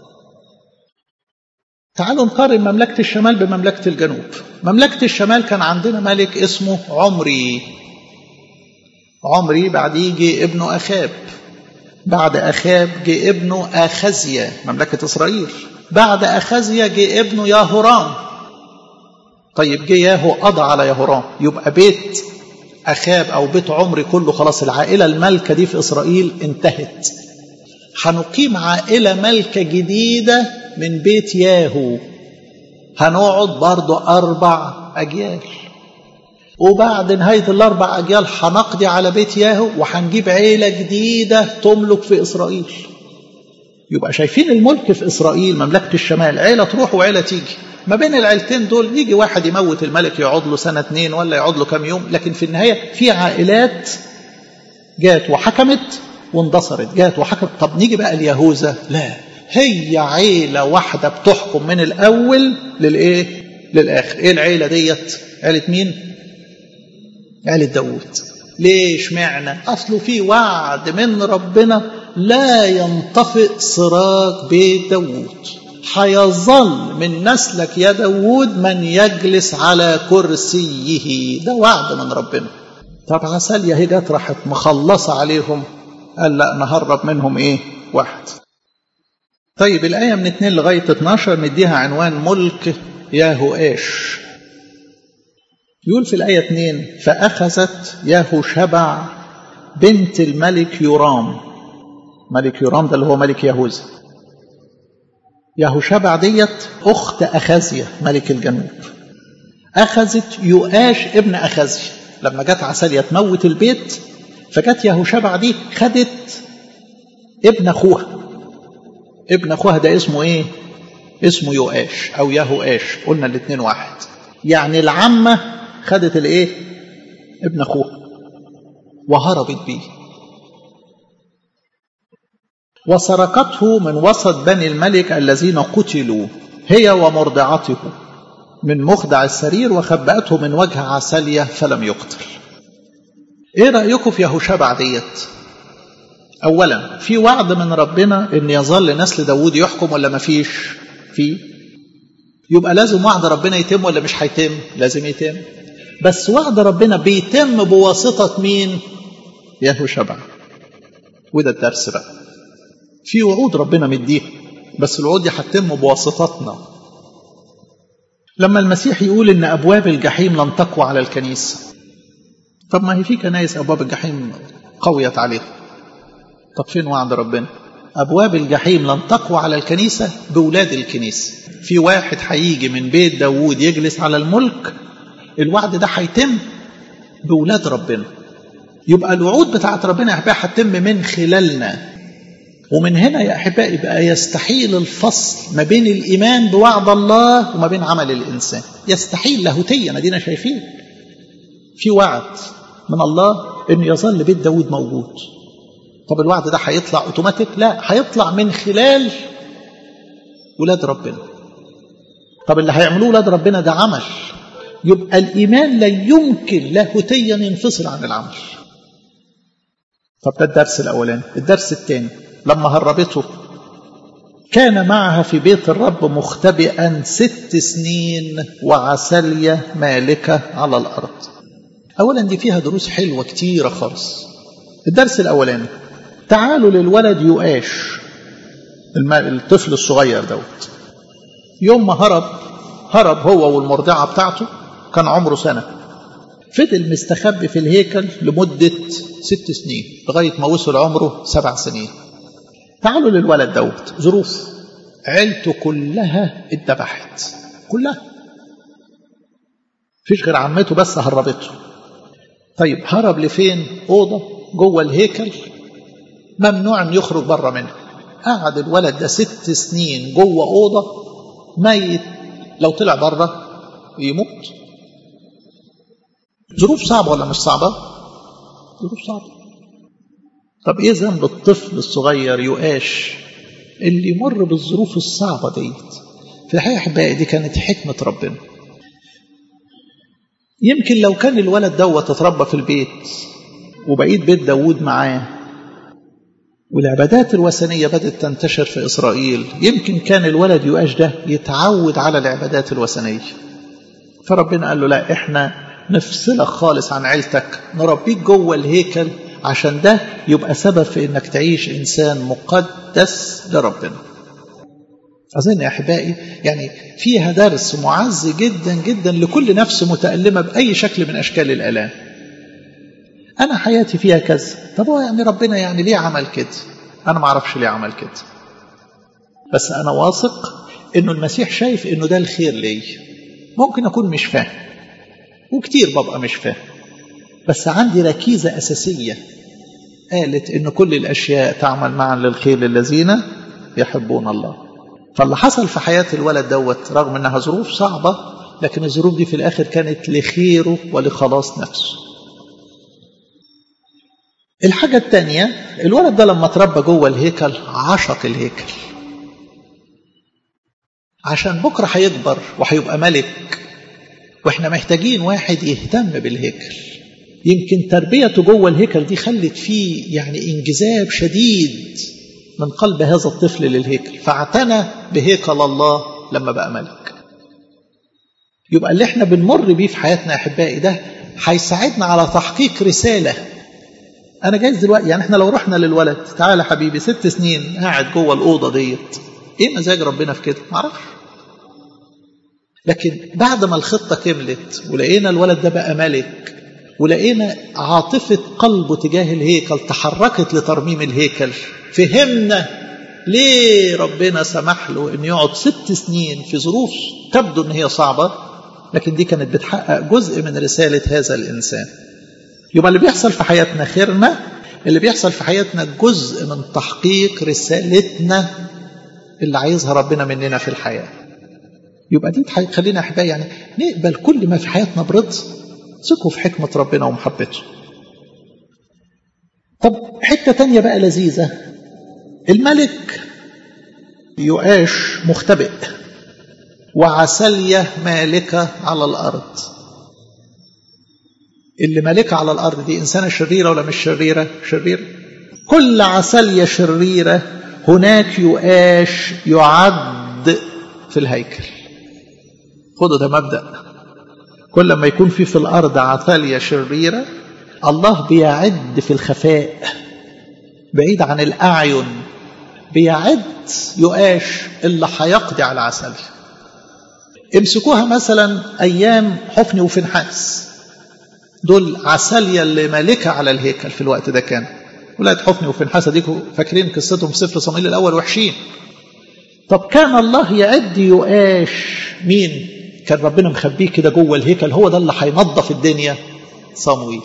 تعالوا نقارن مملكة الشمال بمملكة الجنوب مملكة الشمال كان عندنا ملك اسمه عمري عمري بعد يجي ابنه أخاب بعد أخاب جه ابنه أخزيا مملكة إسرائيل بعد أخزيا جه ابنه ياهورام طيب جه ياهو قضى على ياهورام يبقى بيت أخاب أو بيت عمري كله خلاص العائلة المالكة دي في إسرائيل انتهت هنقيم عائلة مالكة جديدة من بيت ياهو هنقعد برضو أربع أجيال وبعد نهاية الأربع أجيال هنقضي على بيت ياهو وهنجيب عيلة جديدة تملك في إسرائيل يبقى شايفين الملك في إسرائيل مملكة الشمال عيلة تروح وعيلة تيجي ما بين العيلتين دول يجي واحد يموت الملك يقعد له سنة اتنين ولا يقعد له كام يوم لكن في النهاية في عائلات جات وحكمت واندثرت جات وحكمت طب نيجي بقى اليهوذا لا هي عيلة واحدة بتحكم من الأول للإيه للآخر إيه العيلة ديت عيلة مين عيلة داوود ليش معنى أصله في وعد من ربنا لا ينطفئ سراج بيت داوود هيظل من نسلك يا داوود من يجلس على كرسيه ده وعد من ربنا طب عساليا هي جت راحت مخلصة عليهم قال لا نهرب منهم ايه واحد طيب الآية من 2 لغاية 12 نديها عنوان ملك ياهوآش يقول في الآية 2 فأخذت ياهو شبع بنت الملك يورام ملك يورام ده اللي هو ملك يهوذا يهوشبع ديت أخت أخازيا ملك الجنوب أخذت يؤاش ابن أخازيا لما جت عسالية تموت البيت فجت يهوشبع دي خدت ابن أخوها ابن أخوها ده اسمه إيه؟ اسمه يؤاش أو يهوآش قلنا الاتنين واحد يعني العمة خدت الإيه؟ ابن أخوها وهربت بيه وسرقته من وسط بني الملك الذين قتلوا هي ومرضعته من مخدع السرير وخبأته من وجه عسالية فلم يقتل ايه رأيكم في يهوشبع ديت اولا في وعد من ربنا ان يظل نسل داود يحكم ولا ما فيش في يبقى لازم وعد ربنا يتم ولا مش هيتم لازم يتم بس وعد ربنا بيتم بواسطة مين يهوشبع وده الدرس بقى في وعود ربنا مديها بس الوعود دي هتتم بواسطتنا لما المسيح يقول ان ابواب الجحيم لن تقوى على الكنيسه طب ما هي في كنايس ابواب الجحيم قويت عليها طب فين وعد ربنا ابواب الجحيم لن تقوى على الكنيسه باولاد الكنيسه في واحد هيجي من بيت داوود يجلس على الملك الوعد ده هيتم باولاد ربنا يبقى الوعود بتاعت ربنا يا احبائي هتتم من خلالنا ومن هنا يا احبائي بقى يستحيل الفصل ما بين الايمان بوعد الله وما بين عمل الانسان يستحيل لاهوتيا ادينا شايفين في وعد من الله انه يظل بيت داود موجود طب الوعد ده هيطلع اوتوماتيك لا هيطلع من خلال ولاد ربنا طب اللي هيعملوه ولاد ربنا ده عمل يبقى الايمان لا يمكن لاهوتيا ينفصل عن العمل طب ده الدرس الاولاني الدرس الثاني لما هربته كان معها في بيت الرب مختبئا ست سنين وعسلية مالكة على الأرض أولا دي فيها دروس حلوة كتيرة خالص الدرس الأولاني تعالوا للولد يؤاش الطفل الصغير دوت يوم ما هرب هرب هو والمرضعة بتاعته كان عمره سنة فضل مستخبي في الهيكل لمدة ست سنين لغاية ما وصل عمره سبع سنين تعالوا للولد دوت ظروف عيلته كلها اتذبحت كلها فيش غير عمته بس هربته طيب هرب لفين أوضة جوه الهيكل ممنوع أن يخرج بره منها قعد الولد ده ست سنين جوه أوضة ميت لو طلع بره يموت ظروف صعبة ولا مش صعبة؟ ظروف صعبة طب ايه ذنب الطفل الصغير يؤاش اللي يمر بالظروف الصعبة ديت في الحقيقة أحبائي دي كانت حكمة ربنا يمكن لو كان الولد دوت اتربى في البيت وبقيت بيت داوود معاه والعبادات الوثنية بدأت تنتشر في إسرائيل يمكن كان الولد يؤاش ده يتعود على العبادات الوثنية فربنا قال له لا احنا نفصلك خالص عن عيلتك نربيك جوه الهيكل عشان ده يبقى سبب في انك تعيش انسان مقدس لربنا اظن يا احبائي يعني فيها درس معز جدا جدا لكل نفس متالمه باي شكل من اشكال الالام انا حياتي فيها كذا طب هو يعني ربنا يعني ليه عمل كده انا ما اعرفش ليه عمل كده بس انا واثق انه المسيح شايف انه ده الخير ليا ممكن اكون مش فاهم وكتير ببقى مش فاهم بس عندي ركيزة أساسية قالت إن كل الأشياء تعمل معا للخير للذين يحبون الله فاللي حصل في حياة الولد دوت رغم إنها ظروف صعبة لكن الظروف دي في الآخر كانت لخيره ولخلاص نفسه الحاجة الثانية الولد ده لما اتربى جوه الهيكل عشق الهيكل عشان بكرة هيكبر وهيبقى ملك واحنا محتاجين واحد يهتم بالهيكل يمكن تربيته جوه الهيكل دي خلت فيه يعني انجذاب شديد من قلب هذا الطفل للهيكل فاعتنى بهيكل الله لما بقى ملك يبقى اللي احنا بنمر بيه في حياتنا يا احبائي ده هيساعدنا على تحقيق رساله انا جايز دلوقتي يعني احنا لو رحنا للولد تعالى حبيبي ست سنين قاعد جوه الاوضه ديت ايه مزاج ربنا في كده معرفش لكن بعد ما الخطه كملت ولقينا الولد ده بقى ملك ولقينا عاطفة قلبه تجاه الهيكل تحركت لترميم الهيكل فهمنا ليه ربنا سمح له أن يقعد ست سنين في ظروف تبدو أن هي صعبة لكن دي كانت بتحقق جزء من رسالة هذا الإنسان يبقى اللي بيحصل في حياتنا خيرنا اللي بيحصل في حياتنا جزء من تحقيق رسالتنا اللي عايزها ربنا مننا في الحياة يبقى دي تخلينا أحبائي يعني نقبل كل ما في حياتنا برضا ثقوا في حكمة ربنا ومحبته طب حتة تانية بقى لذيذة الملك يؤاش مختبئ وعسلية مالكة على الأرض اللي مالكة على الأرض دي إنسانة شريرة ولا مش شريرة شريرة كل عسلية شريرة هناك يؤاش يعد في الهيكل خدوا ده مبدأ كل ما يكون في في الأرض عثالية شريرة الله بيعد في الخفاء بعيد عن الأعين بيعد يؤاش اللي هيقضي على عسل امسكوها مثلا أيام حفني وفنحاس دول عسالية اللي مالكة على الهيكل في الوقت ده كان ولاد حفني وفنحاس ديكوا فاكرين قصتهم في سفر صمويل الأول وحشين طب كان الله يعد يؤاش مين كان ربنا مخبيه كده جوه الهيكل هو ده اللي هينظف الدنيا صمويل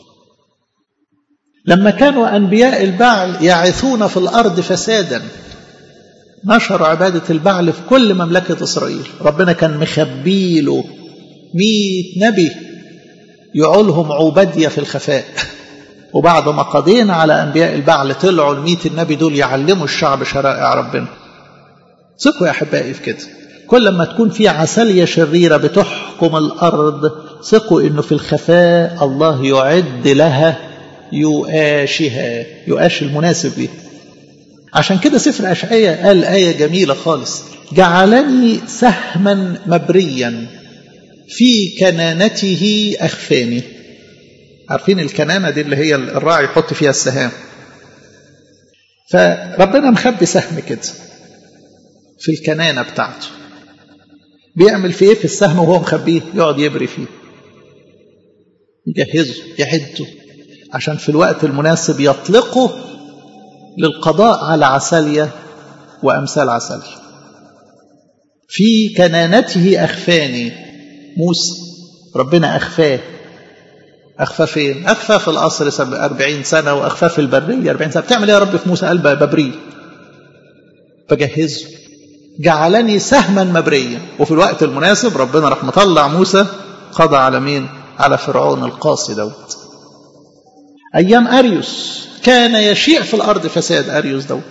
لما كانوا أنبياء البعل يعثون في الأرض فسادا نشروا عبادة البعل في كل مملكة إسرائيل ربنا كان مخبيله مئة نبي يعولهم عبادية في الخفاء وبعد ما قضينا على أنبياء البعل طلعوا المئة النبي دول يعلموا الشعب شرائع ربنا ثقوا يا أحبائي في كده كل ما تكون في عسلية شريرة بتحكم الأرض ثقوا إنه في الخفاء الله يعد لها يؤاشها يؤاش المناسب ليه عشان كده سفر أشعية قال آية جميلة خالص جعلني سهما مبريا في كنانته أخفاني عارفين الكنانة دي اللي هي الراعي يحط فيها السهام فربنا مخبي سهم كده في الكنانة بتاعته بيعمل في ايه في السهم وهو مخبيه يقعد يبري فيه يجهزه يعده عشان في الوقت المناسب يطلقه للقضاء على عسالية وأمثال عسالية في كنانته أخفاني موسى ربنا أخفاه أخفى فين؟ أخفى في القصر أربعين سنة وأخفى في البرية أربعين سنة بتعمل إيه يا رب في موسى؟ قال ببريه فجهزه جعلني سهما مبريا وفي الوقت المناسب ربنا راح مطلع موسى قضى على مين؟ على فرعون القاسي دوت أيام أريوس كان يشيع في الأرض فساد أريوس دوت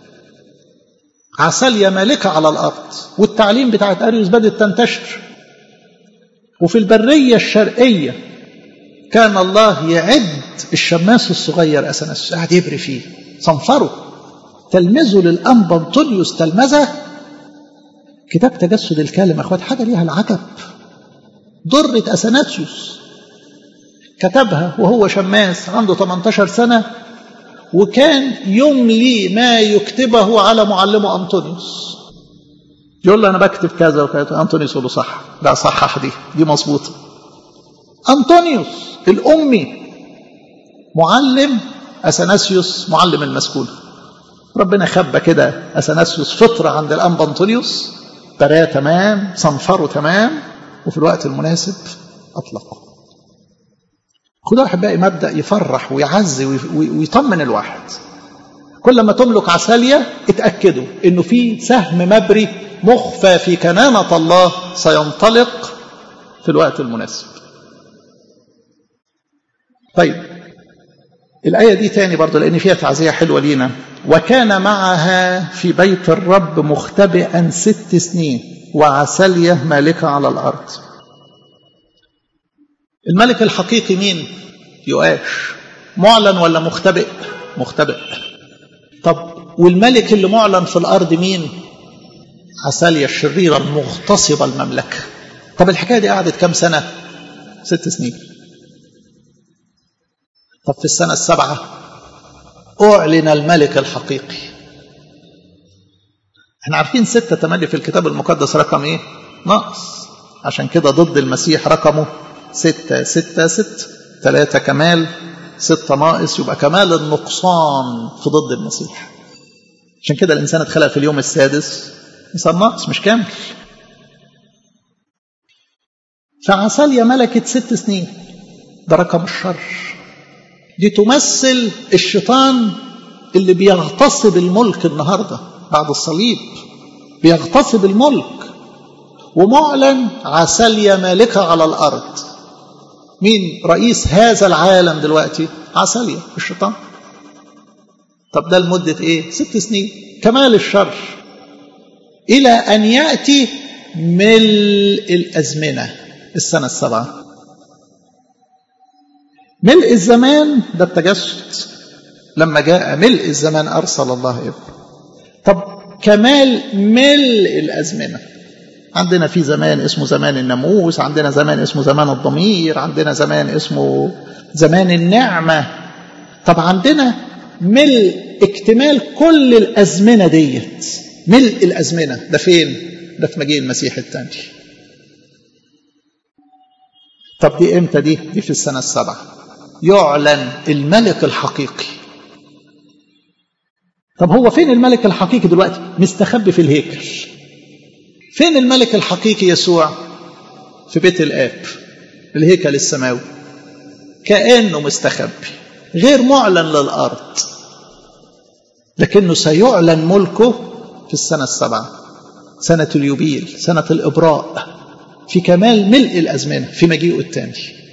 عسالية مالكة على الأرض والتعليم بتاعت أريوس بدأت تنتشر وفي البرية الشرقية كان الله يعد الشماس الصغير أسنس قاعد يبري فيه صنفره تلمذه للأنبا أنطونيوس تلمذه كتاب تجسد الكلمة أخوات حاجة ليها العجب ضرة أثناسيوس كتبها وهو شماس عنده 18 سنة وكان يملي ما يكتبه على معلمه أنطونيوس يقول له أنا بكتب كذا وكذا أنطونيوس يقول له صح لا صحح دي دي مظبوطة أنطونيوس الأمي معلم أثناسيوس معلم المسكونة ربنا خبى كده أثناسيوس فطرة عند الأنبا أنطونيوس براه تمام صنفره تمام وفي الوقت المناسب أطلقه خدوا أحبائي مبدأ يفرح ويعزي ويطمن الواحد كل ما تملك عسالية اتأكدوا انه في سهم مبري مخفى في كنانة الله سينطلق في الوقت المناسب طيب الآية دي تاني برضو لأن فيها تعزية حلوة لينا وكان معها في بيت الرب مختبئا ست سنين وعسلية مالكة على الأرض الملك الحقيقي مين يؤاش معلن ولا مختبئ مختبئ طب والملك اللي معلن في الأرض مين عسالية الشريرة المغتصبة المملكة طب الحكاية دي قعدت كام سنة ست سنين طب في السنة السابعة أعلن الملك الحقيقي احنا عارفين ستة تملي في الكتاب المقدس رقم ايه ناقص عشان كده ضد المسيح رقمه ستة ستة ستة ثلاثة كمال ستة ناقص يبقى كمال النقصان في ضد المسيح عشان كده الإنسان اتخلق في اليوم السادس إنسان ناقص مش كامل فعساليا ملكت ست سنين ده رقم الشر دي تمثل الشيطان اللي بيغتصب الملك النهارده بعد الصليب بيغتصب الملك ومعلن عساليا مالكة على الأرض مين رئيس هذا العالم دلوقتي عساليا الشيطان طب ده لمدة ايه ست سنين كمال الشر إلى أن يأتي ملء الأزمنة السنة السبعة ملء الزمان ده التجسد لما جاء ملء الزمان أرسل الله ابنه طب كمال ملء الأزمنة عندنا في زمان اسمه زمان الناموس عندنا زمان اسمه زمان الضمير عندنا زمان اسمه زمان النعمة طب عندنا ملء اكتمال كل الأزمنة ديت ملء الأزمنة ده فين ده في مجيء المسيح الثاني طب دي امتى دي دي في السنة السبعة يعلن الملك الحقيقي طب هو فين الملك الحقيقي دلوقتي مستخبي في الهيكل فين الملك الحقيقي يسوع في بيت الآب الهيكل السماوي كأنه مستخبي غير معلن للأرض لكنه سيعلن ملكه في السنة السبعة سنة اليوبيل سنة الإبراء في كمال ملء الأزمنة في مجيئه الثاني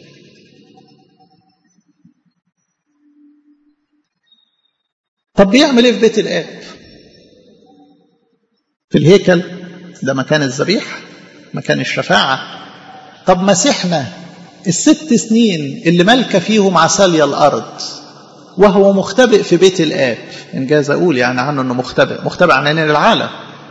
طب بيعمل ايه في بيت الآب في الهيكل ده مكان الذبيحة مكان الشفاعة طب مسيحنا الست سنين اللي ملكة فيهم عساليا الأرض وهو مختبئ في بيت الآب إنجاز أقول يعني عنه أنه مختبئ مختبئ عن عينين العالم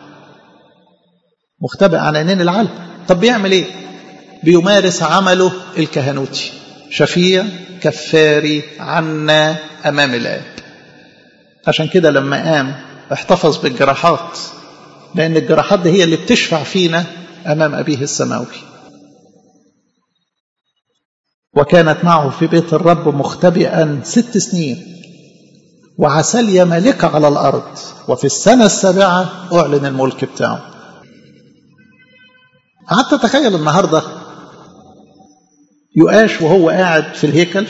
مختبئ عن عينين العالم طب بيعمل إيه بيمارس عمله الكهنوتي شفيع كفاري عنا أمام الآب عشان كده لما قام احتفظ بالجراحات لأن الجراحات دي هي اللي بتشفع فينا أمام أبيه السماوي وكانت معه في بيت الرب مختبئا ست سنين وعساليا مالكة على الأرض وفي السنة السابعة أعلن الملك بتاعه قعدت أتخيل النهاردة يؤاش وهو قاعد في الهيكل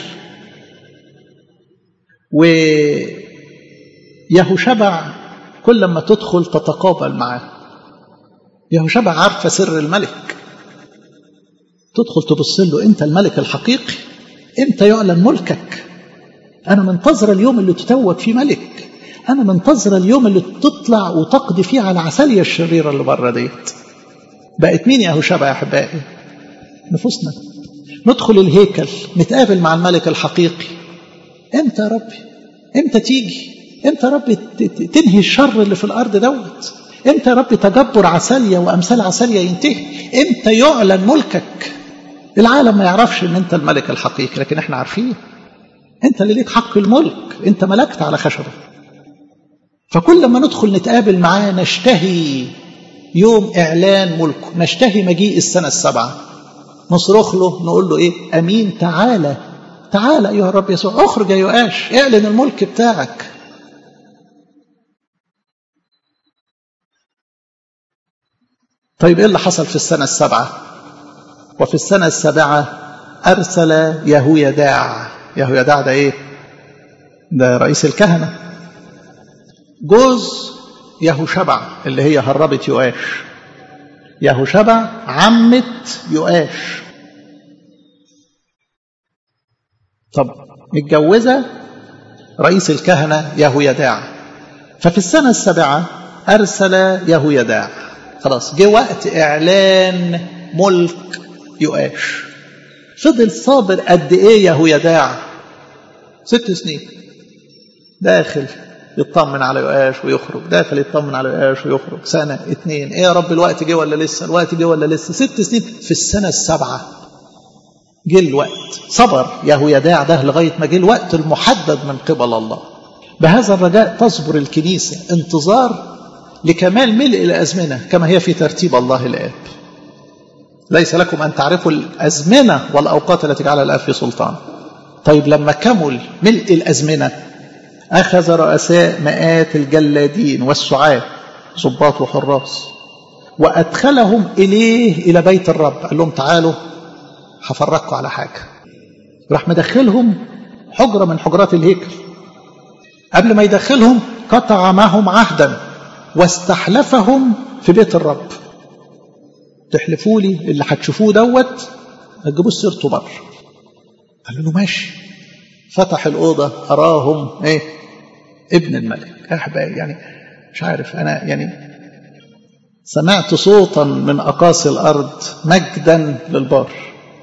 ويهوشبع كل ما تدخل تتقابل معاه يهوشبع عارفة سر الملك تدخل تبص له انت الملك الحقيقي امتى يعلن ملكك انا منتظر اليوم اللي تتوج فيه ملك انا منتظر اليوم اللي تطلع وتقضي فيه على عسالية الشريرة اللي بره ديت بقت مين يا هشبع يا احبائي نفوسنا ندخل الهيكل نتقابل مع الملك الحقيقي امتى يا ربي امتى تيجي امتى يا رب تنهي الشر اللي في الارض دوت امتى يا رب تجبر عسالية وامثال عسالية ينتهي امتى يعلن ملكك العالم ما يعرفش ان انت الملك الحقيقي لكن احنا عارفين انت اللي ليك حق الملك انت ملكت على خشبه فكل ما ندخل نتقابل معاه نشتهي يوم اعلان ملكه نشتهي مجيء السنه السبعه نصرخ له نقول له ايه امين تعالى تعالى ايها الرب يسوع اخرج يا يؤاش اعلن الملك بتاعك طيب ايه اللي حصل في السنه السابعه وفي السنة السابعة أرسل يهويداع يهويداع ده إيه؟ ده رئيس الكهنة جوز يهوشبع اللي هي هربت يؤاش يهوشبع عمة يؤاش طب متجوزة رئيس الكهنة يهويداع ففي السنة السابعة أرسل يهويداع خلاص جه وقت إعلان ملك يؤاش فضل صابر قد ايه يهويداع ست سنين داخل يطمن على يؤاش ويخرج داخل يطمن على يؤاش ويخرج سنة اتنين ايه يا رب الوقت جه ولا لسه الوقت جه ولا لسه ست سنين في السنة السابعة جه الوقت صبر يهويداع ده لغاية ما جه الوقت المحدد من قبل الله بهذا الرجاء تصبر الكنيسة انتظار لكمال ملء الأزمنة كما هي في ترتيب الله الآب ليس لكم أن تعرفوا الأزمنة والأوقات التي جعلها الآب في سلطان طيب لما كمل ملء الأزمنة أخذ رؤساء مئات الجلادين والسعاة ضباط وحراس وأدخلهم إليه إلى بيت الرب قال لهم تعالوا هفرجكم على حاجة راح مدخلهم حجرة من حجرات الهيكل قبل ما يدخلهم قطع معهم عهدا واستحلفهم في بيت الرب تحلفوا لي اللي هتشوفوه دوت ما تجيبوش سيرته بره قال له ماشي فتح الأوضة أراهم إيه ابن الملك أحبائي يعني مش عارف أنا يعني سمعت صوتا من أقاصي الأرض مجدا للبار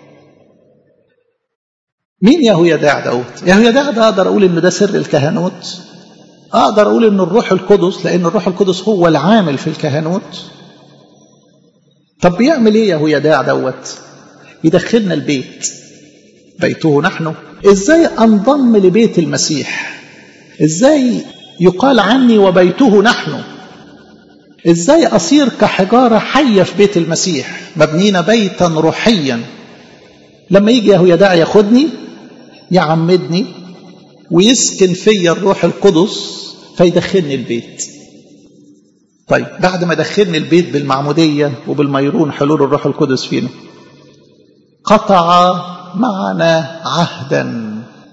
مين يهويداع دوت يهويداع ده أقدر أقول إن ده سر الكهنوت أقدر أقول إن الروح القدس لأن الروح القدس هو العامل في الكهنوت طب بيعمل إيه يهويداع دوت يدخلنا البيت بيته نحن إزاي أنضم لبيت المسيح إزاي يقال عني وبيته نحن إزاي أصير كحجارة حية في بيت المسيح مبنين بيتا روحيا لما يجي يهويداع ياخدني يعمدني ويسكن فيا الروح القدس فيدخلني البيت طيب بعد ما دخلني البيت بالمعمودية وبالميرون حلول الروح القدس فينا قطع معنا عهدا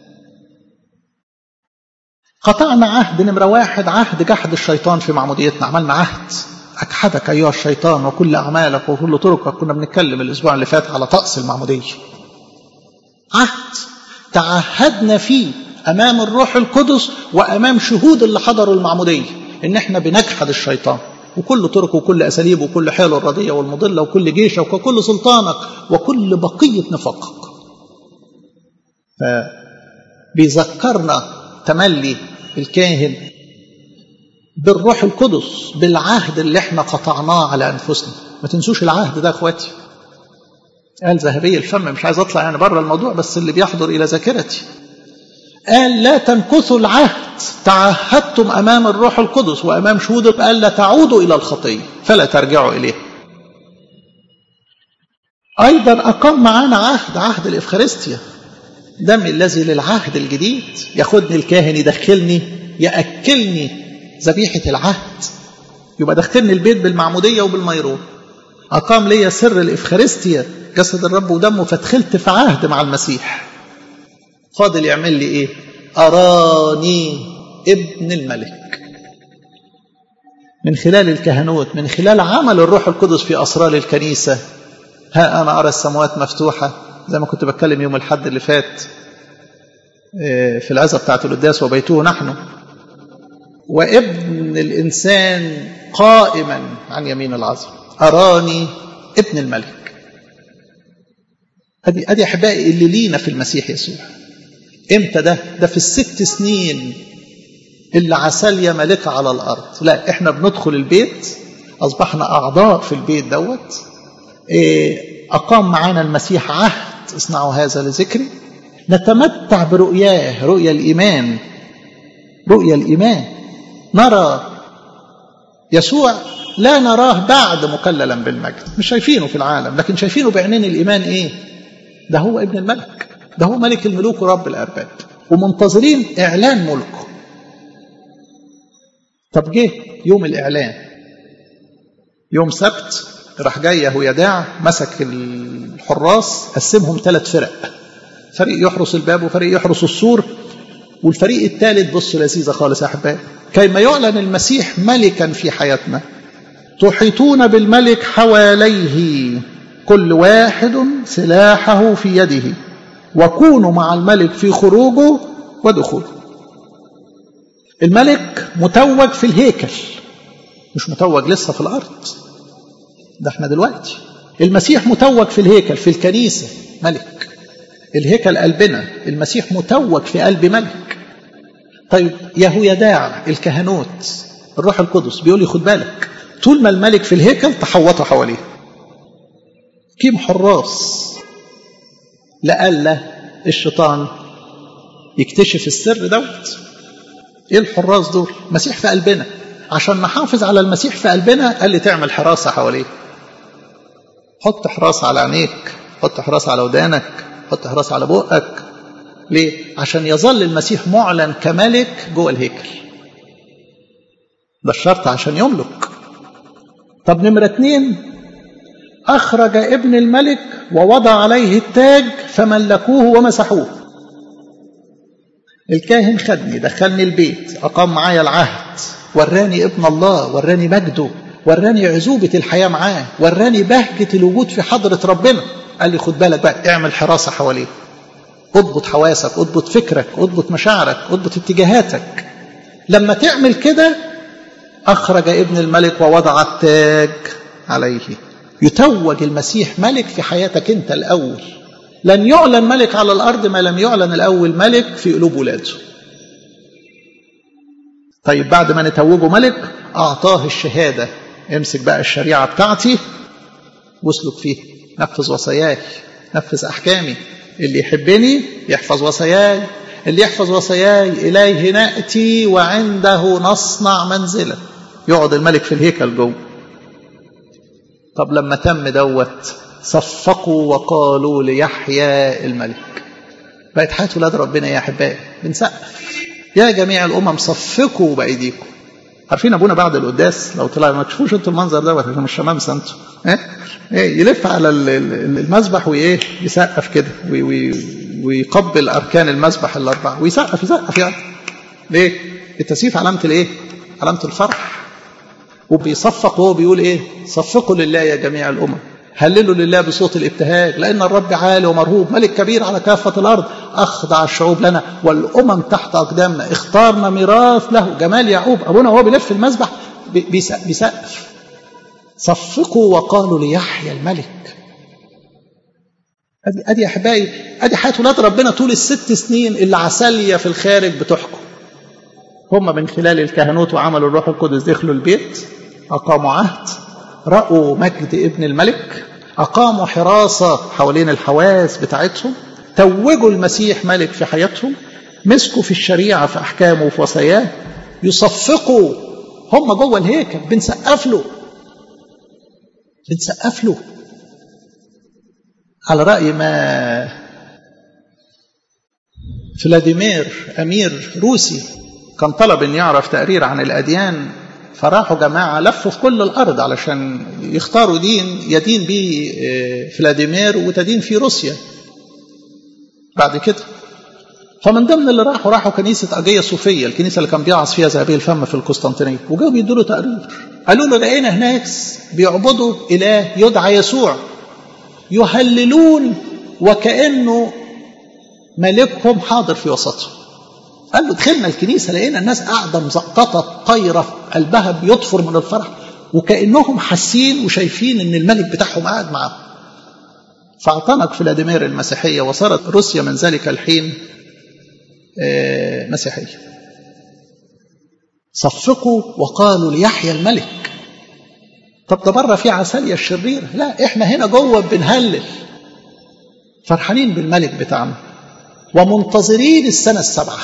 قطعنا عهد نمرة واحد عهد جحد الشيطان في معموديتنا عملنا عهد أجحدك أيها الشيطان وكل أعمالك وكل طرقك كنا بنتكلم الأسبوع اللي فات على طقس المعمودية عهد تعهدنا فيه أمام الروح القدس وأمام شهود اللي حضروا المعمودية إن إحنا بنجحد الشيطان وكل طرق وكل أساليب وكل حيله الردية والمضلة وكل جيشك وكل سلطانك وكل بقية نفاقك فبيذكرنا تملي الكاهن بالروح القدس بالعهد اللي احنا قطعناه على انفسنا ما تنسوش العهد ده اخواتي قال ذهبي الفم مش عايز اطلع يعني بره الموضوع بس اللي بيحضر الى ذاكرتي قال لا تنكثوا العهد تعهدتم امام الروح القدس وامام شهود قال لا تعودوا الى الخطيه فلا ترجعوا اليه ايضا اقام معانا عهد عهد الافخارستيا دم الذي للعهد الجديد ياخدني الكاهن يدخلني ياكلني ذبيحه العهد يبقى دخلني البيت بالمعموديه وبالميرون اقام لي سر الافخارستيا جسد الرب ودمه فدخلت في عهد مع المسيح فاضل يعمل لي ايه اراني ابن الملك من خلال الكهنوت من خلال عمل الروح القدس في اسرار الكنيسه ها انا ارى السماوات مفتوحه زي ما كنت بتكلم يوم الحد اللي فات في العزة بتاعت القداس وبيته نحن وابن الإنسان قائما عن يمين العظم أراني ابن الملك أدي أدي أحبائي اللي لينا في المسيح يسوع إمتى ده؟ ده في الست سنين اللي عساليا ملكة على الأرض لا إحنا بندخل البيت أصبحنا أعضاء في البيت دوت أقام معانا المسيح عهد اصنعوا هذا لذكري نتمتع برؤياه رؤيا الإيمان رؤيا الإيمان نرى يسوع لا نراه بعد مكللا بالمجد مش شايفينه في العالم لكن شايفينه بعينين الإيمان إيه ده هو ابن الملك ده هو ملك الملوك ورب الأرباب ومنتظرين إعلان ملكه طب جه يوم الإعلان يوم سبت راح جاي يهويداع مسك الحراس قسمهم ثلاث فرق فريق يحرس الباب وفريق يحرس السور والفريق الثالث بص لذيذه خالص يا احبائي كيما يعلن المسيح ملكا في حياتنا تحيطون بالملك حواليه كل واحد سلاحه في يده وكونوا مع الملك في خروجه ودخوله الملك متوج في الهيكل مش متوج لسه في الارض ده احنا دلوقتي المسيح متوج في الهيكل في الكنيسة ملك الهيكل قلبنا المسيح متوج في قلب ملك طيب يهويداع الكهنوت الروح القدس بيقول لي خد بالك طول ما الملك في الهيكل تحوطوا حواليه كيم حراس لألا الشيطان يكتشف السر دوت ايه الحراس دول مسيح في قلبنا عشان نحافظ على المسيح في قلبنا قال لي تعمل حراسة حواليه حط حراسة على عينيك حط حراسة على ودانك حط حراسة على بقك ليه؟ عشان يظل المسيح معلن كملك جوه الهيكل ده الشرط عشان يملك طب نمرة اتنين أخرج ابن الملك ووضع عليه التاج فملكوه ومسحوه الكاهن خدني دخلني البيت أقام معايا العهد وراني ابن الله وراني مجده وراني عزوبة الحياة معاه وراني بهجة الوجود في حضرة ربنا قال لي خد بالك بقى اعمل حراسة حواليه اضبط حواسك اضبط فكرك اضبط مشاعرك اضبط اتجاهاتك لما تعمل كده أخرج ابن الملك ووضع التاج عليه يتوج المسيح ملك في حياتك أنت الأول لن يعلن ملك على الأرض ما لم يعلن الأول ملك في قلوب ولاده طيب بعد ما نتوجه ملك أعطاه الشهادة امسك بقى الشريعة بتاعتي واسلك فيها نفذ وصاياي نفذ أحكامي اللي يحبني يحفظ وصاياي اللي يحفظ وصاياي إليه نأتي وعنده نصنع منزلا يقعد الملك في الهيكل جوه طب لما تم دوت صفقوا وقالوا ليحيى الملك بقت حياة ولاد ربنا يا أحبائي بنسقف يا جميع الأمم صفقوا بأيديكم عارفين أبونا بعد القداس لو طلع ما تشوفوش انتوا المنظر دوت عشان الشمامسة انتوا ايه يلف على المذبح وايه يسقف كده ويقبل أركان المذبح الأربعة ويسقف يسقف يعني ليه؟ التسقيف علامة الإيه؟ علامة الفرح وبيصفق وهو بيقول إيه؟ صفقوا لله يا جميع الأمم هللوا لله بصوت الابتهاج لأن الرب عالي ومرهوب ملك كبير على كافة الأرض أخضع الشعوب لنا والأمم تحت أقدامنا اختارنا ميراث له جمال يعقوب أبونا وهو بيلف المذبح بيسقف صفقوا وقالوا ليحيى الملك ادي ادي يا احبائي ادي حياه ولاد ربنا طول الست سنين اللي عساليه في الخارج بتحكم هم من خلال الكهنوت وعملوا الروح القدس دخلوا البيت اقاموا عهد راوا مجد ابن الملك اقاموا حراسه حوالين الحواس بتاعتهم توجوا المسيح ملك في حياتهم مسكوا في الشريعه في احكامه وفي وصاياه يصفقوا هم جوه الهيكل بنسقف له بنسقف له على رأي ما فلاديمير أمير روسي كان طلب أن يعرف تقرير عن الأديان فراحوا جماعة لفوا في كل الأرض علشان يختاروا دين يدين به فلاديمير وتدين فيه روسيا بعد كده فمن ضمن اللي راحوا راحوا كنيسة أجية صوفية الكنيسة اللي كان بيعص فيها ذهبي الفم في القسطنطينية وجاوا بيدوا له تقرير قالوا له لقينا هناك بيعبدوا إله يدعى يسوع يهللون وكأنه ملكهم حاضر في وسطهم قال له دخلنا الكنيسة لقينا الناس قاعدة مزقطة طايرة قلبها بيطفر من الفرح وكأنهم حاسين وشايفين ان الملك بتاعهم قاعد معاهم فاعتنق فلاديمير المسيحية وصارت روسيا من ذلك الحين مسيحية صفقوا وقالوا ليحيى الملك طب ده بره في عسالية الشريرة لا احنا هنا جوه بنهلل فرحانين بالملك بتاعنا ومنتظرين السنة السبعة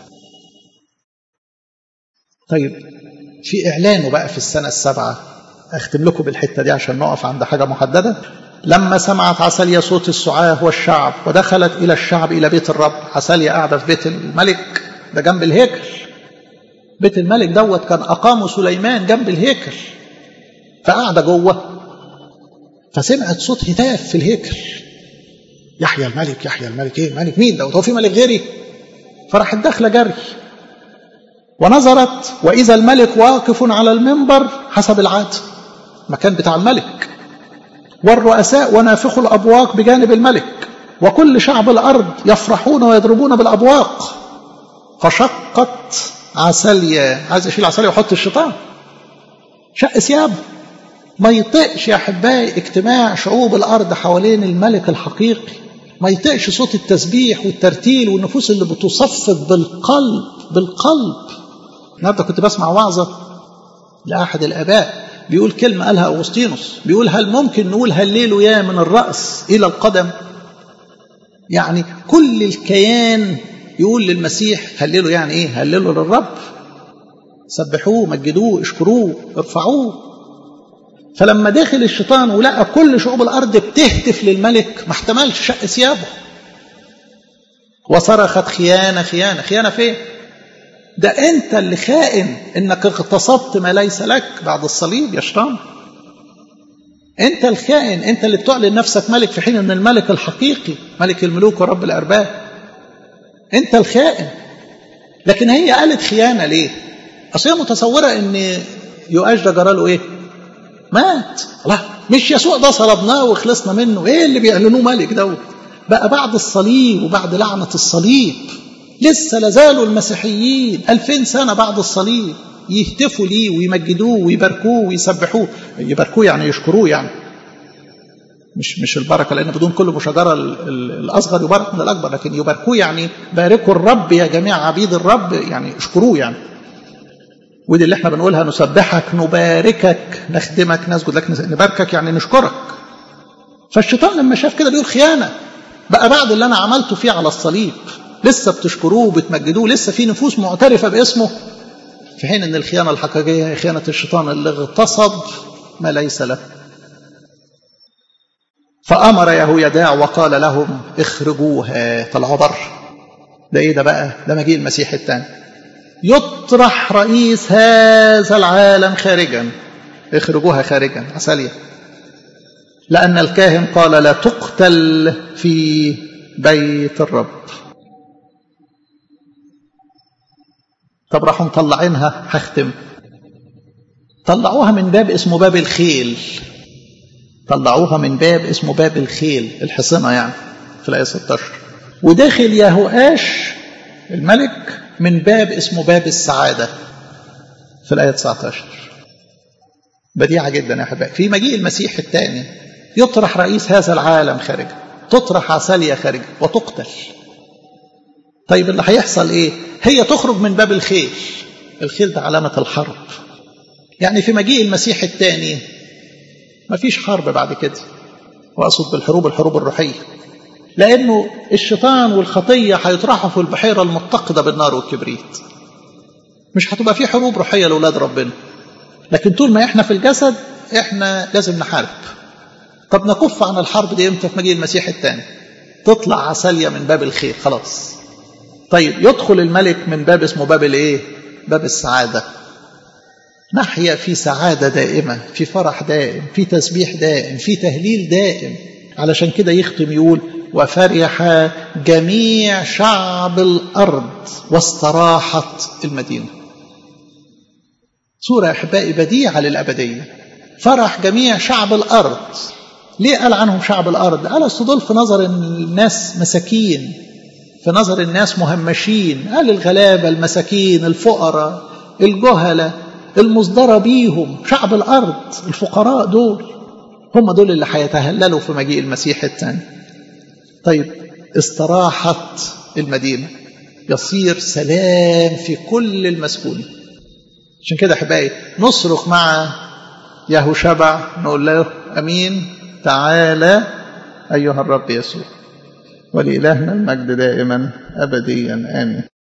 طيب في إعلانه بقى في السنة السبعة أختم لكم بالحتة دي عشان نقف عند حاجة محددة لما سمعت عسالية صوت السعاة والشعب ودخلت إلى الشعب إلى بيت الرب عسالية قاعدة في بيت الملك ده جنب الهيكل بيت الملك دوت كان أقامه سليمان جنب الهيكل فقاعدة جوه فسمعت صوت هتاف في الهيكل يحيى الملك يحيى الملك ايه ملك مين ده هو في ملك غيري فراحت داخله جري ونظرت واذا الملك واقف على المنبر حسب العاده مكان بتاع الملك والرؤساء ونافخوا الابواق بجانب الملك وكل شعب الارض يفرحون ويضربون بالابواق فشقت عسالية عايز يشيل عسالية ويحط الشيطان شق ثيابه ما يطقش يا احبائي اجتماع شعوب الارض حوالين الملك الحقيقي ما يطقش صوت التسبيح والترتيل والنفوس اللي بتصفق بالقلب بالقلب النهارده كنت بسمع وعظه لاحد الاباء بيقول كلمه قالها اغسطينوس بيقول هل ممكن نقول هللوا يا من الراس الى القدم يعني كل الكيان يقول للمسيح هللوا يعني ايه هللوا للرب سبحوه مجدوه اشكروه ارفعوه فلما دخل الشيطان ولقى كل شعوب الارض بتهتف للملك ما احتملش شق ثيابه وصرخت خيانة خيانة خيانة فين ده انت اللي خائن انك اغتصبت ما ليس لك بعد الصليب يا شيطان انت الخائن انت اللي بتعلن نفسك ملك في حين ان الملك الحقيقي ملك الملوك ورب الارباب انت الخائن لكن هي قالت خيانه ليه اصل هي متصوره ان يؤاش ده جراله ايه مات الله مش يسوع ده صلبناه وخلصنا منه ايه اللي بيعلنوه ملك دوت بقى بعد الصليب وبعد لعنه الصليب لسه لازالوا المسيحيين ألفين سنة بعد الصليب يهتفوا ليه ويمجدوه ويباركوه ويسبحوه يباركوه يعني يشكروه يعني مش مش البركه لان بدون كل مشاجره الاصغر يبارك من الاكبر لكن يباركوه يعني باركوا الرب يا جميع عبيد الرب يعني اشكروه يعني ودي اللي احنا بنقولها نسبحك نباركك نخدمك نسجد لك نباركك يعني نشكرك فالشيطان لما شاف كده بيقول خيانه بقى بعد اللي انا عملته فيه على الصليب لسه بتشكروه وبتمجدوه لسه في نفوس معترفه باسمه في حين ان الخيانه الحقيقيه هي خيانه الشيطان اللي اغتصب ما ليس له فامر يهويداع وقال لهم اخرجوها طلعوا بره ده ايه ده بقى ده مجيء المسيح الثاني يطرح رئيس هذا العالم خارجا اخرجوها خارجا عسالية لأن الكاهن قال لا تقتل في بيت الرب طب راحوا مطلعينها هختم طلعوها من باب اسمه باب الخيل طلعوها من باب اسمه باب الخيل الحصنة يعني في الآية 16 وداخل يهوآش الملك من باب اسمه باب السعادة في الآية 19 بديعة جدا يا أحبائي في مجيء المسيح الثاني يطرح رئيس هذا العالم خارجا تطرح عسالية خارجا وتقتل طيب اللي هيحصل ايه هي تخرج من باب الخيل الخيل ده علامة الحرب يعني في مجيء المسيح الثاني مفيش حرب بعد كده وأقصد بالحروب الحروب الروحية لأنه الشيطان والخطية هيطرحوا في البحيرة المتقدة بالنار والكبريت مش هتبقى في حروب روحية لأولاد ربنا لكن طول ما احنا في الجسد احنا لازم نحارب طب نكف عن الحرب دي امتى في مجيء المسيح الثاني تطلع عسالية من باب الخير خلاص طيب يدخل الملك من باب اسمه باب الايه باب السعادة نحيا في سعادة دائمة في فرح دائم في تسبيح دائم في تهليل دائم علشان كده يختم يقول وفرح جميع شعب الأرض واستراحت المدينة صورة يا أحبائي بديعة للأبدية فرح جميع شعب الأرض ليه قال عنهم شعب الأرض قال أصل دول في نظر الناس مساكين في نظر الناس مهمشين قال الغلابة المساكين الفقراء الجهلة المصدرة بيهم شعب الأرض الفقراء دول هم دول اللي هيتهللوا في مجيء المسيح الثاني طيب استراحت المدينة يصير سلام في كل المسكون عشان كده احبائي نصرخ مع يهو شبع نقول له امين تعالى ايها الرب يسوع ولإلهنا المجد دائما ابديا امين